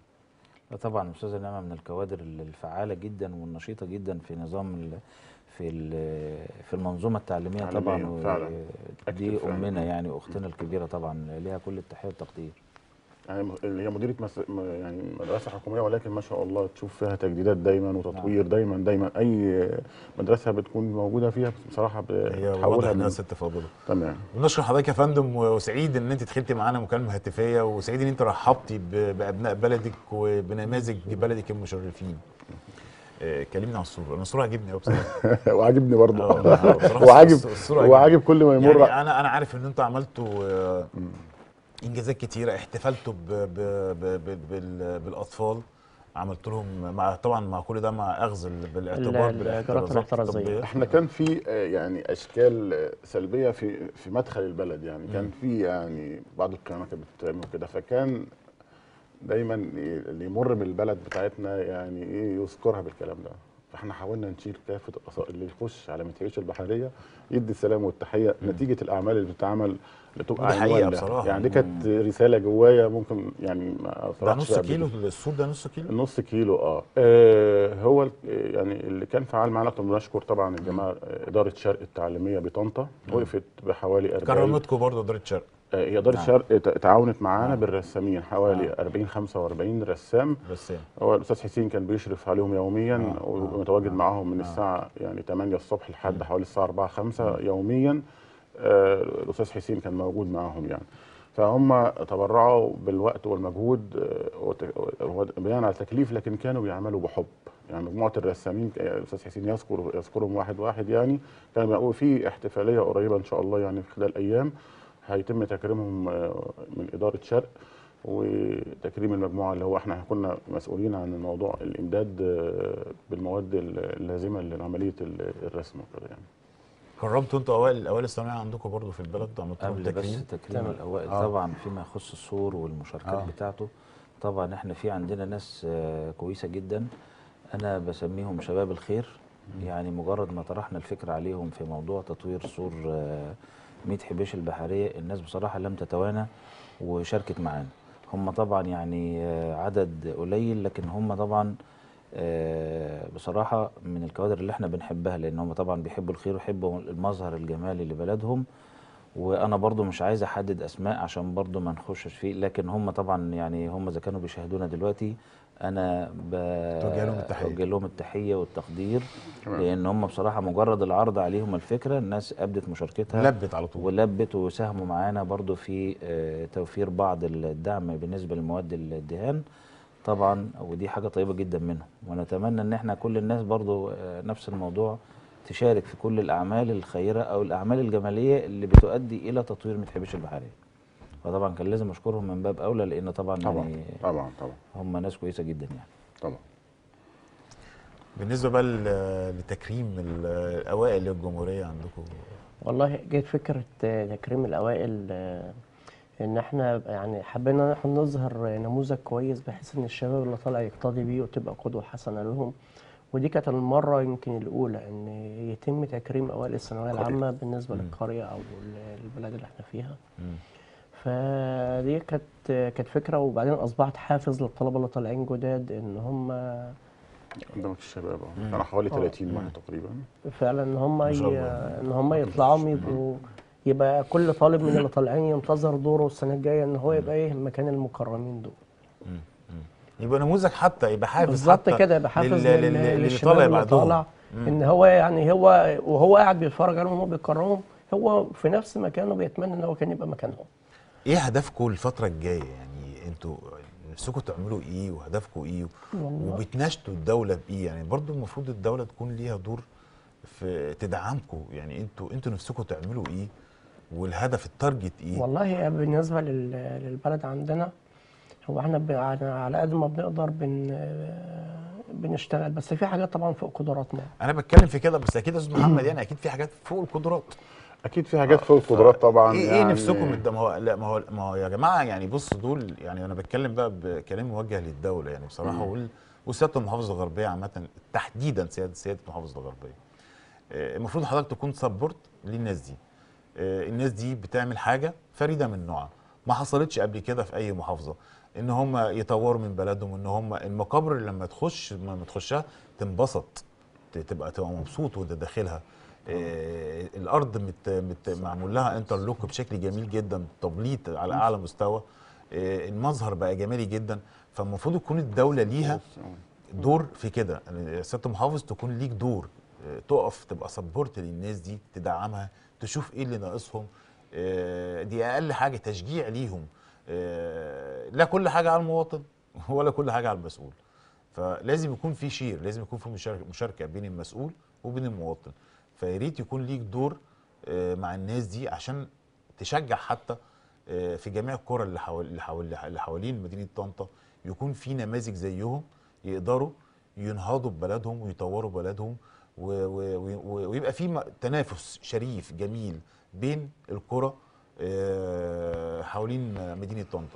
لا طبعا استاذه نعمه من الكوادر الفعاله جدا والنشيطه جدا في نظام ال في ال- في المنظومه التعليميه طبعا تعليمية فعلا. و- دي أكتف فعلا. امنا يعني اختنا الكبيره طبعا ليها كل التحيه والتقدير يعني م- اللي هي مديره مس... م- يعني مدرسه حكوميه ولكن ما شاء الله تشوف فيها تجديدات دايما وتطوير دايما دايما اي مدرسه بتكون موجوده فيها بصراحه هي واضح بتحولها انها من ست فاضله تمام بنشكر حضرتك يا فندم وسعيد ان انت دخلتي معانا مكالمه هاتفيه وسعيد ان انت رحبتي ب- بابناء بلدك وبنماذج بلدك المشرفين آه، كلمني عن الصوره انا الصوره عجبني قوي بصراحه وعاجبني برضه آه، بصراحة وعاجب الص- الصورة عجبتني. وعاجب كل ما يمر يعني انا انا عارف ان انتوا عملتوا آه، انجازات كتيره احتفلتوا ب ب ب ب بال بالاطفال عملت لهم مع طبعا مع كل ده مع اخذ ال- بالاعتبار ال- الإجراءات بالاحترازات الاحترازية. الطبية. احنا كان في آه، يعني اشكال آه، سلبيه في في مدخل البلد يعني كان في يعني بعض القيامات كانت بتتعمل كده فكان دايما اللي يمر من البلد بتاعتنا يعني ايه يذكرها بالكلام ده فاحنا حاولنا نشيل كافه القصائد اللي يخش على متعيش البحريه يدي السلام والتحيه نتيجه الاعمال اللي بتتعمل اللي تبقى ودي حقيقة عنوان لها. بصراحة. يعني دي كانت رساله جوايا ممكن يعني ما ده أطرحش نص قبل كيلو كده. السور ده نص كيلو نص كيلو اه, آه هو ال- آه، يعني اللي كان فعال معانا طب بنشكر طبعا الجماعه آه، اداره شرق التعليميه بطنطا وقفت بحوالي 40 كرمتكم برضه اداره شرق آه، هي اداره نعم. شرق ت- تعاونت معانا بالرسامين حوالي 40 45 رسام بس هو الاستاذ حسين كان بيشرف عليهم يوميا آه، ومتواجد معاهم من الساعه يعني 8 الصبح لحد حوالي الساعه 4 5 يوميا آه، الاستاذ حسين كان موجود معاهم يعني فهم تبرعوا بالوقت والمجهود آه، وت- و- بناء على تكليف لكن كانوا بيعملوا بحب يعني مجموعه الرسامين آه، الاستاذ حسين يذكر يذكرهم واحد واحد يعني كانوا بيقولوا في احتفاليه قريبه ان شاء الله يعني في خلال ايام هيتم تكريمهم آه، من اداره شرق وتكريم المجموعه اللي هو احنا كنا مسؤولين عن الموضوع الامداد آه، بالمواد اللازمه لعمليه ال- الرسم وكده يعني كرمتوا انتوا اوائل الاوائل الثانويه عندكم برضه في البلد عملتوا لهم قبل بس تكريم تكريم تمام. الاوائل آه. طبعا فيما يخص السور والمشاركات آه. بتاعته طبعا احنا في عندنا ناس آه، كويسه جدا انا بسميهم شباب الخير يعني مجرد ما طرحنا الفكره عليهم في موضوع تطوير سور آه، ميت حبيش البحريه الناس بصراحه لم تتوانى وشاركت معانا هم طبعا يعني آه، عدد قليل لكن هم طبعا آه، بصراحه من الكوادر اللي احنا بنحبها لان هم طبعا بيحبوا الخير ويحبوا المظهر الجمالي لبلدهم وانا برضو مش عايز احدد اسماء عشان برضو ما نخشش فيه لكن هم طبعا يعني هم اذا كانوا بيشاهدونا دلوقتي انا ب... توجه لهم التحية. توجه لهم التحيه والتقدير تمام. لان هم بصراحه مجرد العرض عليهم الفكره الناس ابدت مشاركتها لبت على طول ولبت وساهموا معانا برضو في آه، توفير بعض الدعم بالنسبه لمواد الدهان طبعا ودي حاجه طيبه جدا منهم ونتمنى ان احنا كل الناس برضو آه، نفس الموضوع تشارك في كل الاعمال الخيره او الاعمال الجماليه اللي بتؤدي الى تطوير متحبش البحريه فطبعا كان لازم اشكرهم من باب اولى لان طبعا, طبعا يعني طبعا طبعا هم ناس كويسه جدا يعني طبعا بالنسبه بقى ل- لتكريم ال- الاوائل للجمهوريه عندكم والله جت فكرة آه، تكريم الأوائل آه، إن إحنا يعني حبينا إن إحنا نظهر نموذج كويس بحيث إن الشباب اللي طالع يقتدي بيه وتبقى قدوة حسنة لهم ودي كانت المرة يمكن الأولى إن يتم تكريم أوائل الثانوية العامة بالنسبة للقرية أو ال- البلد اللي إحنا فيها مم. فدي كانت كانت فكرة وبعدين أصبحت حافز للطلبة اللي طالعين جداد إن هم عندنا في الشباب اه كان حوالي 30 واحد تقريبا فعلا ان هم ما شاء ي... الله. ان هم يطلعوا يبقوا يبقى كل طالب من اللي طالعين ينتظر دوره السنه الجايه ان هو يبقى ايه مكان المكرمين دول يبقى نموذج حتى يبقى حافز بالظبط حتى كده يبقى حافز لل- لل- لل- للي للشباب طالع اللي بعدهم. طالع مم. ان هو يعني هو وهو قاعد بيتفرج عليهم وهو بيكرمهم هو في نفس مكانه بيتمنى ان هو كان يبقى مكانهم ايه هدفكم الفتره الجايه يعني انتوا نفسكم تعملوا ايه وهدفكم ايه والله. وبتناشدوا الدوله بايه يعني برضو المفروض الدوله تكون ليها دور في تدعمكم يعني انتوا انتوا نفسكم تعملوا ايه والهدف التارجت ايه والله يا بالنسبه لل- للبلد عندنا هو احنا ب- على على قد ما بنقدر بن بنشتغل بس في حاجات طبعا فوق قدراتنا انا بتكلم في كده بس اكيد يا استاذ محمد يعني اكيد في حاجات فوق القدرات اكيد في حاجات فوق القدرات طبعا ايه, يعني إيه نفسكم الد- ما هو لا ما هو ما هو يا جماعه يعني بص دول يعني انا بتكلم بقى بكلام موجه للدوله يعني بصراحه وال- وسياده المحافظه الغربيه عامه تحديدا سياده سياده المحافظه الغربيه آه، المفروض حضرتك تكون سبورت للناس دي آه، الناس دي بتعمل حاجه فريده من نوعها ما حصلتش قبل كده في اي محافظه ان هم يطوروا من بلدهم ان هم المقابر لما تخش لما تخشها تنبسط ت- تبقى تبقى مبسوط وانت داخلها آه، الارض مت مت معمول لها انترلوك بشكل جميل جدا تبليط على اعلى مستوى آه، المظهر بقى جمالي جدا فالمفروض يكون الدوله ليها دور في كده يعني سياده المحافظ تكون ليك دور آه، تقف تبقى سبورت للناس دي تدعمها تشوف ايه اللي ناقصهم آه، دي اقل حاجه تشجيع ليهم آه، لا كل حاجه على المواطن ولا كل حاجه على المسؤول فلازم يكون في شير لازم يكون في مشاركه مشاركه بين المسؤول وبين المواطن فيا ريت يكون ليك دور آه، مع الناس دي عشان تشجع حتى آه، في جميع القرى اللي حوالين اللي حوالين اللي حوالين مدينه طنطا يكون في نماذج زيهم يقدروا ينهضوا ببلدهم ويطوروا بلدهم و- و- و- ويبقى في م- تنافس شريف جميل بين القرى آه، حوالين مدينه طنطا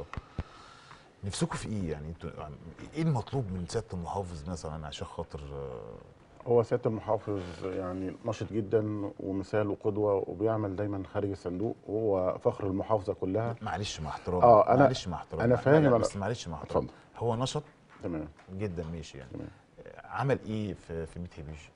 نفسكم في ايه يعني انتوا ايه المطلوب من سياده المحافظ مثلا عشان خاطر آه، هو سياده المحافظ يعني نشط جدا ومثال وقدوه وبيعمل دايما خارج الصندوق وهو فخر المحافظه كلها معلش مع احترامي آه، أنا- معلش مع احترامي أنا لا، فاهم، لا، أنا- بس معلش مع احترامي اتفضل. هو نشط تمام جدا ماشي يعني تمام. عمل ايه في في ميت هبيش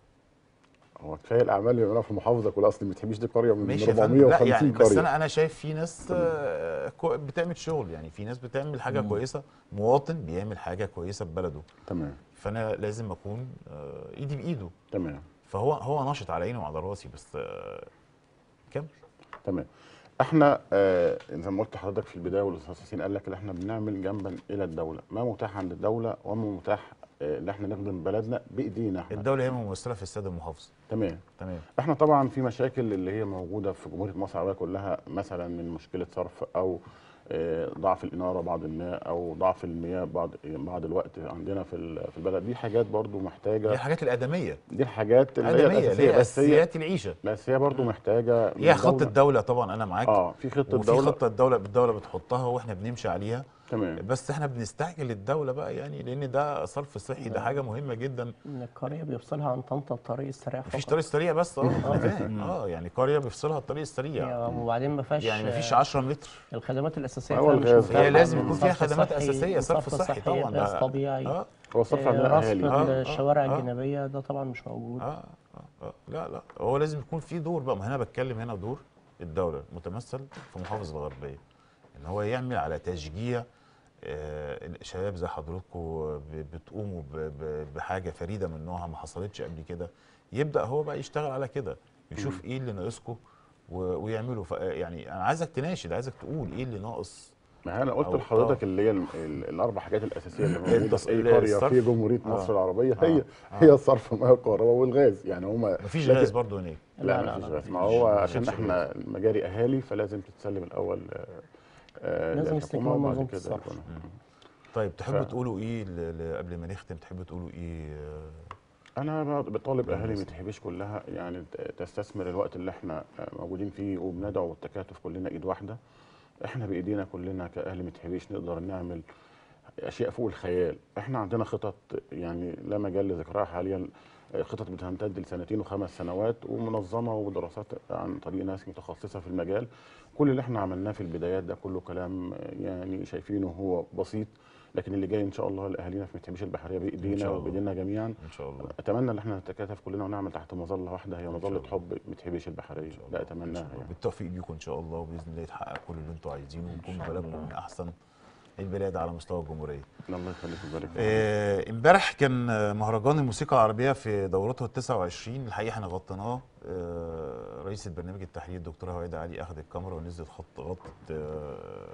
هو كفايه الاعمال اللي بيعملها في المحافظه كلها اصل ما تحبيش دي قريه من ماشي يا فندم لا 450 يعني بس قريه انا انا شايف في ناس آه، كو- بتعمل شغل يعني في ناس بتعمل حاجه كويسه مواطن بيعمل حاجه كويسه في بلده تمام فانا لازم اكون آه، ايدي بايده تمام فهو هو ناشط على عيني وعلى راسي بس آه، كمل تمام احنا آه زي ما قلت لحضرتك في البدايه والاستاذ حسين قال لك ان احنا بنعمل جنبا الى الدوله ما متاح عند الدوله وما متاح آه، ان احنا نخدم بلدنا بايدينا احنا الدوله هي ممثله في السيد المحافظ تمام تمام احنا طبعا في مشاكل اللي هي موجوده في جمهوريه مصر العربيه كلها مثلا من مشكله صرف او آه، ضعف الاناره بعض الماء او ضعف المياه بعض بعض الوقت عندنا في ال- في البلد دي حاجات برضو دي محتاجه الحاجات الادميه دي الحاجات اللي هي ادميه اللي الاساسيه هي بس هي اساسيات العيشه بس هي برضو محتاجه من هي خطه الدولة- الدوله طبعا انا معاك اه في خطه وفي الدوله خطه الدوله الدوله بتحطها واحنا بنمشي عليها تمام بس احنا بنستعجل الدوله بقى يعني لان ده صرف صحي ده حاجه مهمه جدا ان القريه بيفصلها عن طنطا الطريق السريع مفيش فقط. طريق سريع بس اه انا فاهم اه يعني قريه بيفصلها الطريق السريع يعني وبعدين ما فيهاش يعني مفيش 10 متر الخدمات الاساسيه هو فيها مش الغاز. متاحة هي لازم من يكون فيها صرف خدمات صحي- اساسيه صرف صحي طبعا غاز ده- طبيعي اه هو الصرف آه، عندنا رصف اهالي آه، آه، الشوارع آه. الجانبيه ده طبعا مش موجود اه اه اه لا لا هو لازم يكون في دور بقى ما انا بتكلم هنا دور الدوله متمثل في محافظه الغربيه ان هو يعمل على تشجيع آه الشباب زي حضراتكم ب- بتقوموا ب- ب- بحاجه فريده من نوعها ما حصلتش قبل كده يبدا هو بقى يشتغل على كده يشوف ايه اللي ناقصكم و- ويعمله ف- يعني انا عايزك تناشد عايزك تقول ايه اللي ناقص ما انا قلت أو- لحضرتك آه. اللي هي ال- ال- الاربع حاجات الاساسيه اللي موجوده التص- في اي اللي هي قريه الصرف. في جمهوريه آه. مصر العربيه آه. هي آه. هي الصرف الماء والكهرباء والغاز يعني هما مفيش لكن- غاز برضه هناك لا, لا، لا لا، مفيش لا، غاز ما مفيش. هو ما عشان فيش احنا المجاري اهالي فلازم تتسلم الاول آه، آه، لازم للحكومة يستكملوا وبعد منظومة كده الصرف. يكون- طيب تحبوا ف- تقولوا ايه ل- ل- قبل ما نختم تحبوا تقولوا ايه آه، انا ب- بطالب اهالي بالنسبة. متحبيش كلها يعني ت- تستثمر الوقت اللي احنا آه، موجودين فيه وبندعو التكاتف كلنا ايد واحده احنا بايدينا كلنا كاهل متحبيش نقدر نعمل اشياء فوق الخيال احنا عندنا خطط يعني لا مجال لذكرها حاليا آه، خطط بتمتد لسنتين وخمس سنوات ومنظمه ودراسات عن طريق ناس متخصصه في المجال كل اللي احنا عملناه في البدايات ده كله كلام آه، يعني شايفينه هو بسيط لكن اللي جاي ان شاء الله لاهالينا في متحبيش البحريه إن بايدينا شاء الله. وبايدينا جميعا ان شاء الله اتمنى ان احنا نتكاتف كلنا ونعمل تحت مظله واحده هي إن شاء مظله الله. حب متحبيش البحريه شاء ده الله. إن اتمناها شاء الله. يعني بالتوفيق ليكم ان شاء الله وباذن الله يتحقق كل اللي انتم عايزينه ويكون بلدكم من احسن البلاد على مستوى الجمهوريه. الله يخليك ويبارك فيك. آه، امبارح كان آه، مهرجان الموسيقى العربيه في دورته ال 29 الحقيقه احنا غطيناه آه، رئيس البرنامج التحليلي الدكتوره هويدا علي اخذ الكاميرا ونزلت خط غطت آه،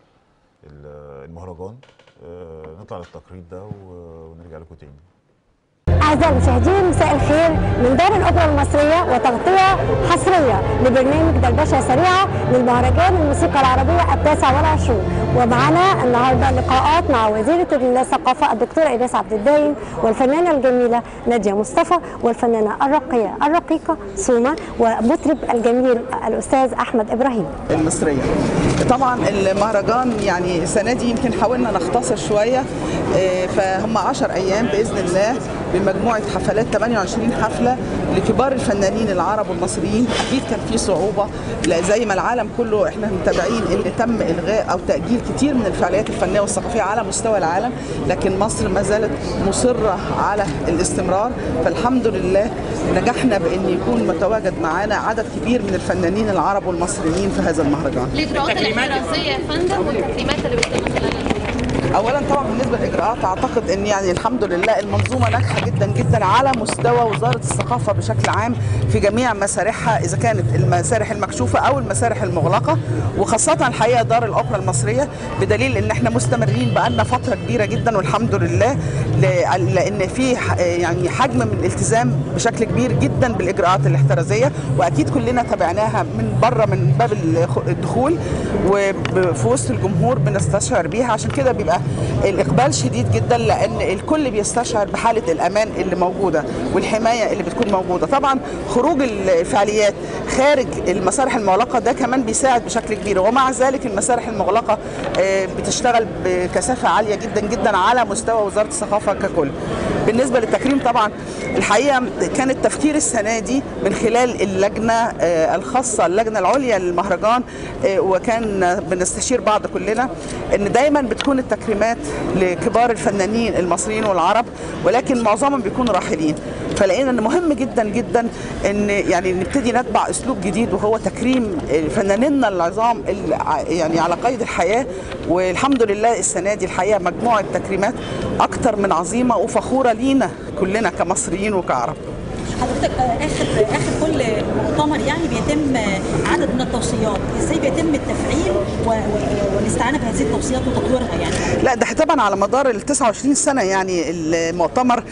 ال- المهرجان آه، نطلع للتقرير ده و- ونرجع لكم تاني. أعزائي المشاهدين مساء الخير من دار الأوبرا المصرية وتغطية حصرية لبرنامج دردشة سريعة للمهرجان الموسيقى العربية التاسع والعشرون ومعنا النهاردة لقاءات مع وزيرة الثقافة الدكتورة إيناس عبد الدايم والفنانة الجميلة نادية مصطفى والفنانة الراقية الرقيقة سوما ومطرب الجميل الأستاذ أحمد إبراهيم المصرية طبعا المهرجان يعني السنة دي يمكن حاولنا نختصر شوية آه، فهم 10 أيام بإذن الله بمجموعة حفلات 28 حفلة لكبار الفنانين العرب والمصريين أكيد كان في صعوبة لا زي ما العالم كله احنا متابعين اللي تم إلغاء أو تأجيل كتير من الفعاليات الفنية والثقافية على مستوى العالم لكن مصر ما زالت مصرة على الاستمرار فالحمد لله نجحنا بأن يكون متواجد معانا عدد كبير من الفنانين العرب والمصريين في هذا المهرجان الاجراءات الاحترازيه يا فندم والتكريمات اللي بتتم خلال اولا طبعا بالنسبه للاجراءات اعتقد ان يعني الحمد لله المنظومه ناجحه جدا جدا على مستوى وزاره الثقافه بشكل عام في جميع مسارحها اذا كانت المسارح المكشوفه او المسارح المغلقه وخاصه الحقيقه دار الاوبرا المصريه بدليل ان احنا مستمرين بقالنا فتره كبيره جدا والحمد لله ل- لان في ح- يعني حجم من الالتزام بشكل كبير جدا بالاجراءات الاحترازيه واكيد كلنا تابعناها من بره من باب الخ- الدخول وفي وسط الجمهور بنستشعر بيها عشان كده بيبقى الاقبال شديد جدا لان الكل بيستشعر بحاله الامان اللي موجوده والحمايه اللي بتكون موجوده طبعا خروج الفعاليات خارج المسارح المغلقه ده كمان بيساعد بشكل كبير ومع ذلك المسارح المغلقه آه، بتشتغل بكثافه عاليه جدا جدا على مستوى وزاره الثقافه ككل بالنسبه للتكريم طبعا الحقيقه كان التفكير السنه دي من خلال اللجنه آه، الخاصه اللجنه العليا للمهرجان آه، وكان بنستشير بعض كلنا ان دايما بتكون التكريمات لكبار الفنانين المصريين والعرب ولكن معظمهم بيكونوا راحلين فلقينا ان مهم جدا جدا ان يعني نبتدي نتبع اسلوب جديد وهو تكريم فنانينا العظام اللي ع- يعني على قيد الحياه والحمد لله السنه دي الحقيقه مجموعه تكريمات اكتر من عظيمه وفخوره لينا كلنا كمصريين وكعرب حضرتك آه، اخر اخر كل مؤتمر يعني بيتم آه، عدد من التوصيات ازاي بيتم التفعيل و- و- والاستعانه بهذه التوصيات وتطويرها يعني لا ده طبعا على مدار ال 29 سنه يعني المؤتمر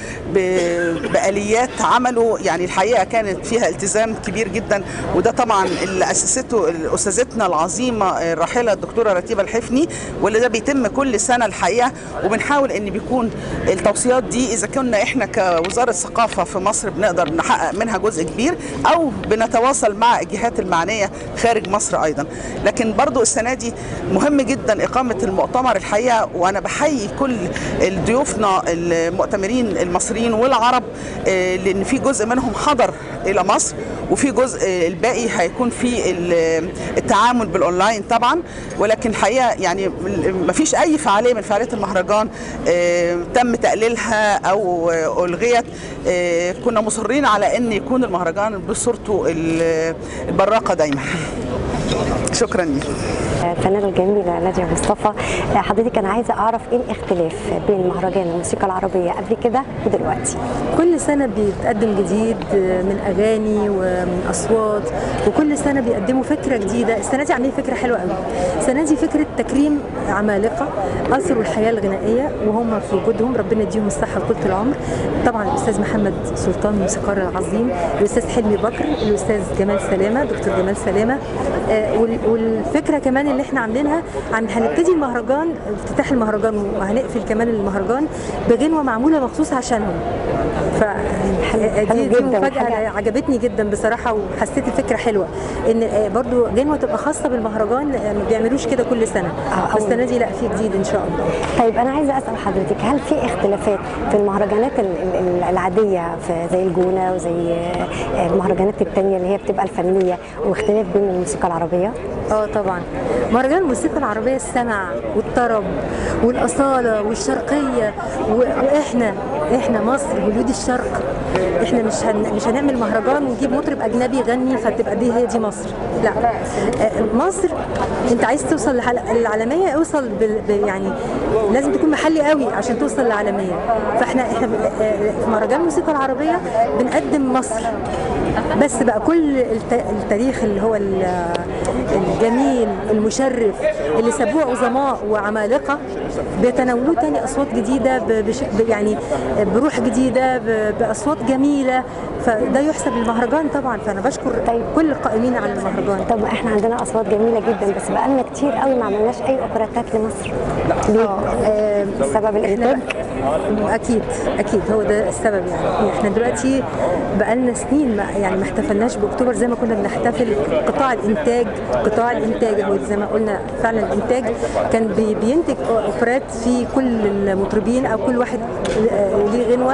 ب- باليات عمله يعني الحقيقه كانت فيها التزام كبير جدا وده طبعا اللي اسسته استاذتنا العظيمه الراحله الدكتوره رتيبه الحفني واللي ده بيتم كل سنه الحقيقه وبنحاول ان بيكون التوصيات دي اذا كنا احنا كوزاره ثقافه في مصر بنقدر نحقق منها جزء كبير او بنتواصل مع الجهات المعنيه خارج مصر ايضا لكن برضو السنه دي مهم جدا اقامه المؤتمر الحقيقه وانا بحيي كل ضيوفنا المؤتمرين المصريين والعرب آه، لان في جزء منهم حضر الى مصر وفي جزء آه، الباقي هيكون في ال- التعامل بالاونلاين طبعا ولكن الحقيقه يعني ما فيش اي فعاليه من فعاليات المهرجان آه، تم تقليلها او آه، الغيت آه، كنا مصرين على ان يكون المهرجان بصورته ال- البراقه دايما شكرا لك الفنانة الجميلة نادية مصطفى حضرتك أنا عايزة أعرف إيه الاختلاف بين مهرجان الموسيقى العربية قبل كده ودلوقتي كل سنة بيتقدم جديد من أغاني ومن أصوات وكل سنة بيقدموا فكرة جديدة السنة دي عاملين فكرة حلوة قوي السنة دي فكرة تكريم عمالقة أثروا الحياة الغنائية وهم في وجودهم ربنا يديهم الصحة طول العمر طبعا الأستاذ محمد سلطان الموسيقار العظيم الأستاذ حلمي بكر الأستاذ جمال سلامة دكتور جمال سلامة آه، وال- والفكرة كمان اللي احنا عاملينها عن هنبتدي المهرجان افتتاح المهرجان وهنقفل كمان المهرجان بغنوة معمولة مخصوص عشانهم ف حلو دي, دي جداً، مفاجأة حاجة- عجبتني جدا بصراحة وحسيت الفكرة حلوة ان آه، برضو غنوة تبقى خاصة بالمهرجان آه، ما بيعملوش كده كل سنة آه، أول. السنة دي لا في جديد ان شاء الله طيب أنا عايزة أسأل حضرتك هل في اختلافات في المهرجانات ال- ال- العادية في زي الجونة وزي آه، المهرجانات التانية اللي هي بتبقى الفنية واختلاف بين الموسيقى العربية؟ اه طبعا مهرجان الموسيقى العربيه السمع والطرب والاصاله والشرقيه و... واحنا احنا مصر هلود الشرق احنا مش هن... مش هنعمل مهرجان ونجيب مطرب اجنبي يغني فتبقى دي هي دي مصر لا آه، مصر انت عايز توصل للعل- للعالميه اوصل بال... ب... يعني لازم تكون محلي قوي عشان توصل للعالميه فاحنا احنا آه، في مهرجان الموسيقى العربيه بنقدم مصر بس بقى كل الت- التاريخ اللي هو ال- الجميل المشرف اللي سابوه عظماء وعمالقه بيتناولوه تاني اصوات جديده ب- بش ب- يعني بروح جديده ب- باصوات جميله فده يحسب للمهرجان طبعا فانا بشكر طيب. كل القائمين على المهرجان طب احنا عندنا اصوات جميله جدا بس بقالنا كتير قوي ما عملناش اي اوبراتات لمصر ليه؟ آه، بسبب الانتاج احنا اكيد اكيد هو ده السبب يعني احنا دلوقتي بقالنا سنين ما يعني ما احتفلناش باكتوبر زي ما كنا بنحتفل قطاع الانتاج قطاع الانتاج هو زي ما قلنا فعلا الانتاج كان بي- بينتج اوبرات في كل المطربين او كل واحد آه، ليه غنوه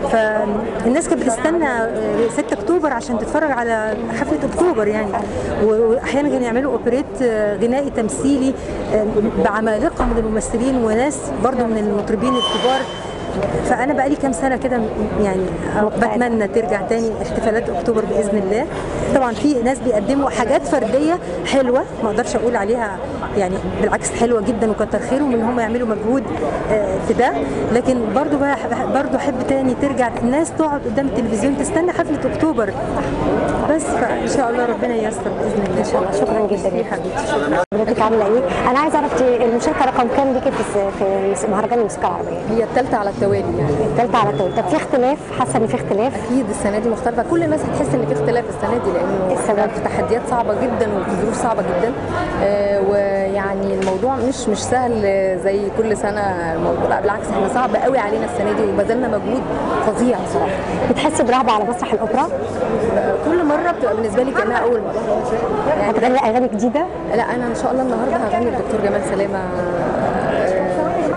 فالناس كانت بتستنى آه، 6 اكتوبر عشان تتفرج على حفله اكتوبر يعني و- واحيانا كانوا يعملوا اوبريت آه، غنائي تمثيلي آه، بعمالقه من الممثلين وناس برضو من المطربين الكبار فانا بقالي كام سنه كده م- يعني بتمنى ترجع تاني احتفالات اكتوبر باذن الله طبعا في ناس بيقدموا حاجات فرديه حلوه ما اقدرش اقول عليها يعني بالعكس حلوه جدا وكتر خيرهم ان هم يعملوا مجهود آه، في ده لكن برضو بقى برضو احب تاني ترجع الناس تقعد قدام التلفزيون تستنى حفله اكتوبر بس فان شاء الله ربنا ييسر باذن الله ان شاء الله. شكراً جداً. يا حبيبتي حضرتك عامله ايه؟ انا عايزه اعرف دي المشاركه رقم كام ليكي في في مهرجان الموسيقى العربيه؟ هي الثالثه على التوالي يعني الثالثه على التوالي طب في اختلاف حاسه ان في اختلاف؟ اكيد السنه دي مختلفه كل الناس هتحس ان في اختلاف السنه دي لانه السبب؟ احنا في تحديات صعبه جدا وفي ظروف صعبه جدا آه ويعني الموضوع مش مش سهل زي كل سنه الموضوع لا بالعكس احنا صعب قوي علينا السنه دي وبذلنا مجهود فظيع صراحه بتحسي برهبه على مسرح الاوبرا؟ آه، كل مره بتبقى بالنسبه لي كانها اول مره هتغني اغاني جديده؟ لا انا ان شاء الله النهارده هغني الدكتور جمال سلامه آه،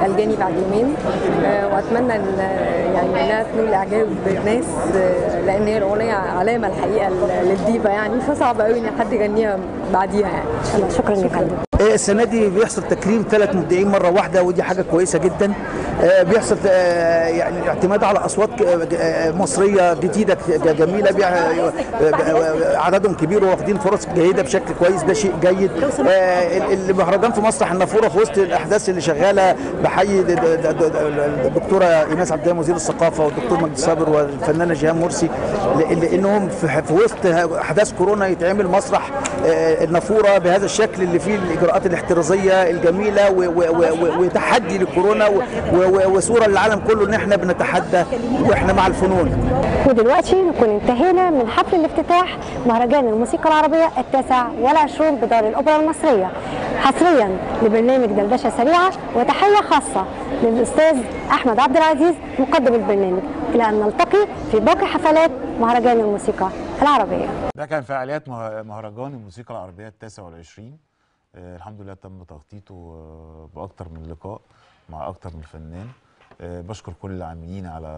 الجاني بعد يومين آه، واتمنى ان آه، يعني انها تنول اعجاب الناس آه، لان هي الاغنيه علامه الحقيقه للديفا يعني فصعب قوي ان حد يغنيها بعديها يعني شكرا لك فندم آه، السنه دي بيحصل تكريم ثلاث مبدعين مره واحده ودي حاجه كويسه جدا آه، بيحصل آه، يعني اعتماد على اصوات ك- آه، مصريه جديده ك- جميله بيع- آه، آه، عددهم كبير وواخدين فرص جيده بشكل كويس ده شيء جيد آه، ال- المهرجان في مسرح النافوره في وسط الاحداث اللي شغاله بحيي د- د- د- د- الدكتوره ايناس عبد الله وزير الثقافه والدكتور مجدي صابر والفنانه جيهان مرسي ل- لانهم في في وسط احداث كورونا يتعمل مسرح آه، النافوره بهذا الشكل اللي فيه الاجراءات الاحترازيه الجميله و- و- و- وتحدي للكورونا و- و- وصوره للعالم كله ان احنا بنتحدى واحنا مع الفنون ودلوقتي نكون انتهينا من حفل الافتتاح مهرجان الموسيقى العربية التاسع والعشرون بدار الأوبرا المصرية حصريا لبرنامج دردشة سريعة وتحية خاصة للأستاذ أحمد عبد العزيز مقدم البرنامج إلى أن نلتقي في باقي حفلات مهرجان الموسيقى العربية ده كان فعاليات مه- مهرجان الموسيقى العربية التاسع والعشرين آه الحمد لله تم تخطيطه آه بأكتر من لقاء مع أكتر من فنان آه بشكر كل العاملين على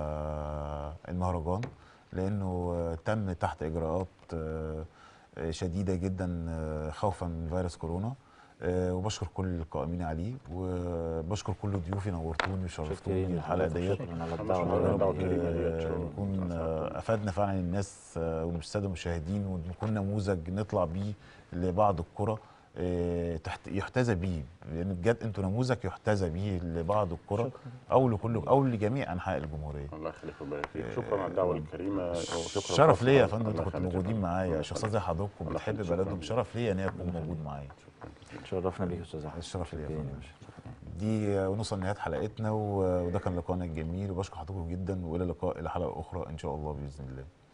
المهرجان لأنه آه تم تحت إجراءات آه آه، شديدة جدا آه خوفا من فيروس كورونا آه وبشكر كل القائمين عليه وبشكر كل ضيوفي نورتوني وشرفتوني شكراً الحلقة ديت شكراً على يا الدعوة. رب الدعوة الكريمة ديت. آه، شكراً. نكون آه، افدنا فعلا الناس آه، والساده المشاهدين ونكون نموذج نطلع بيه لبعض القرى آه، تحت يحتذى بيه لان بجد انتوا نموذج يحتذى بيه لبعض القرى او لكل او لجميع انحاء الجمهوريه الله يخليك ويبارك فيك شكرا على الدعوه الكريمه وشكرا شرف ليا يا خاصة. فندم الله انتوا كنتوا يخليك يا موجودين فندم. معايا الله شخصيات يخليك. زي حضراتكم الله بتحب يخليك. شكراً بلدهم ليك. شرف ليا ان انا اكون موجود معايا شرفنا بيك يا استاذ احمد الشرف ليا يا شكراً. فندم دي آه، ونوصل لنهايه حلقتنا و- وده كان لقاءنا الجميل وبشكر حضراتكم جدا والى اللقاء الى حلقه اخرى ان شاء الله باذن الله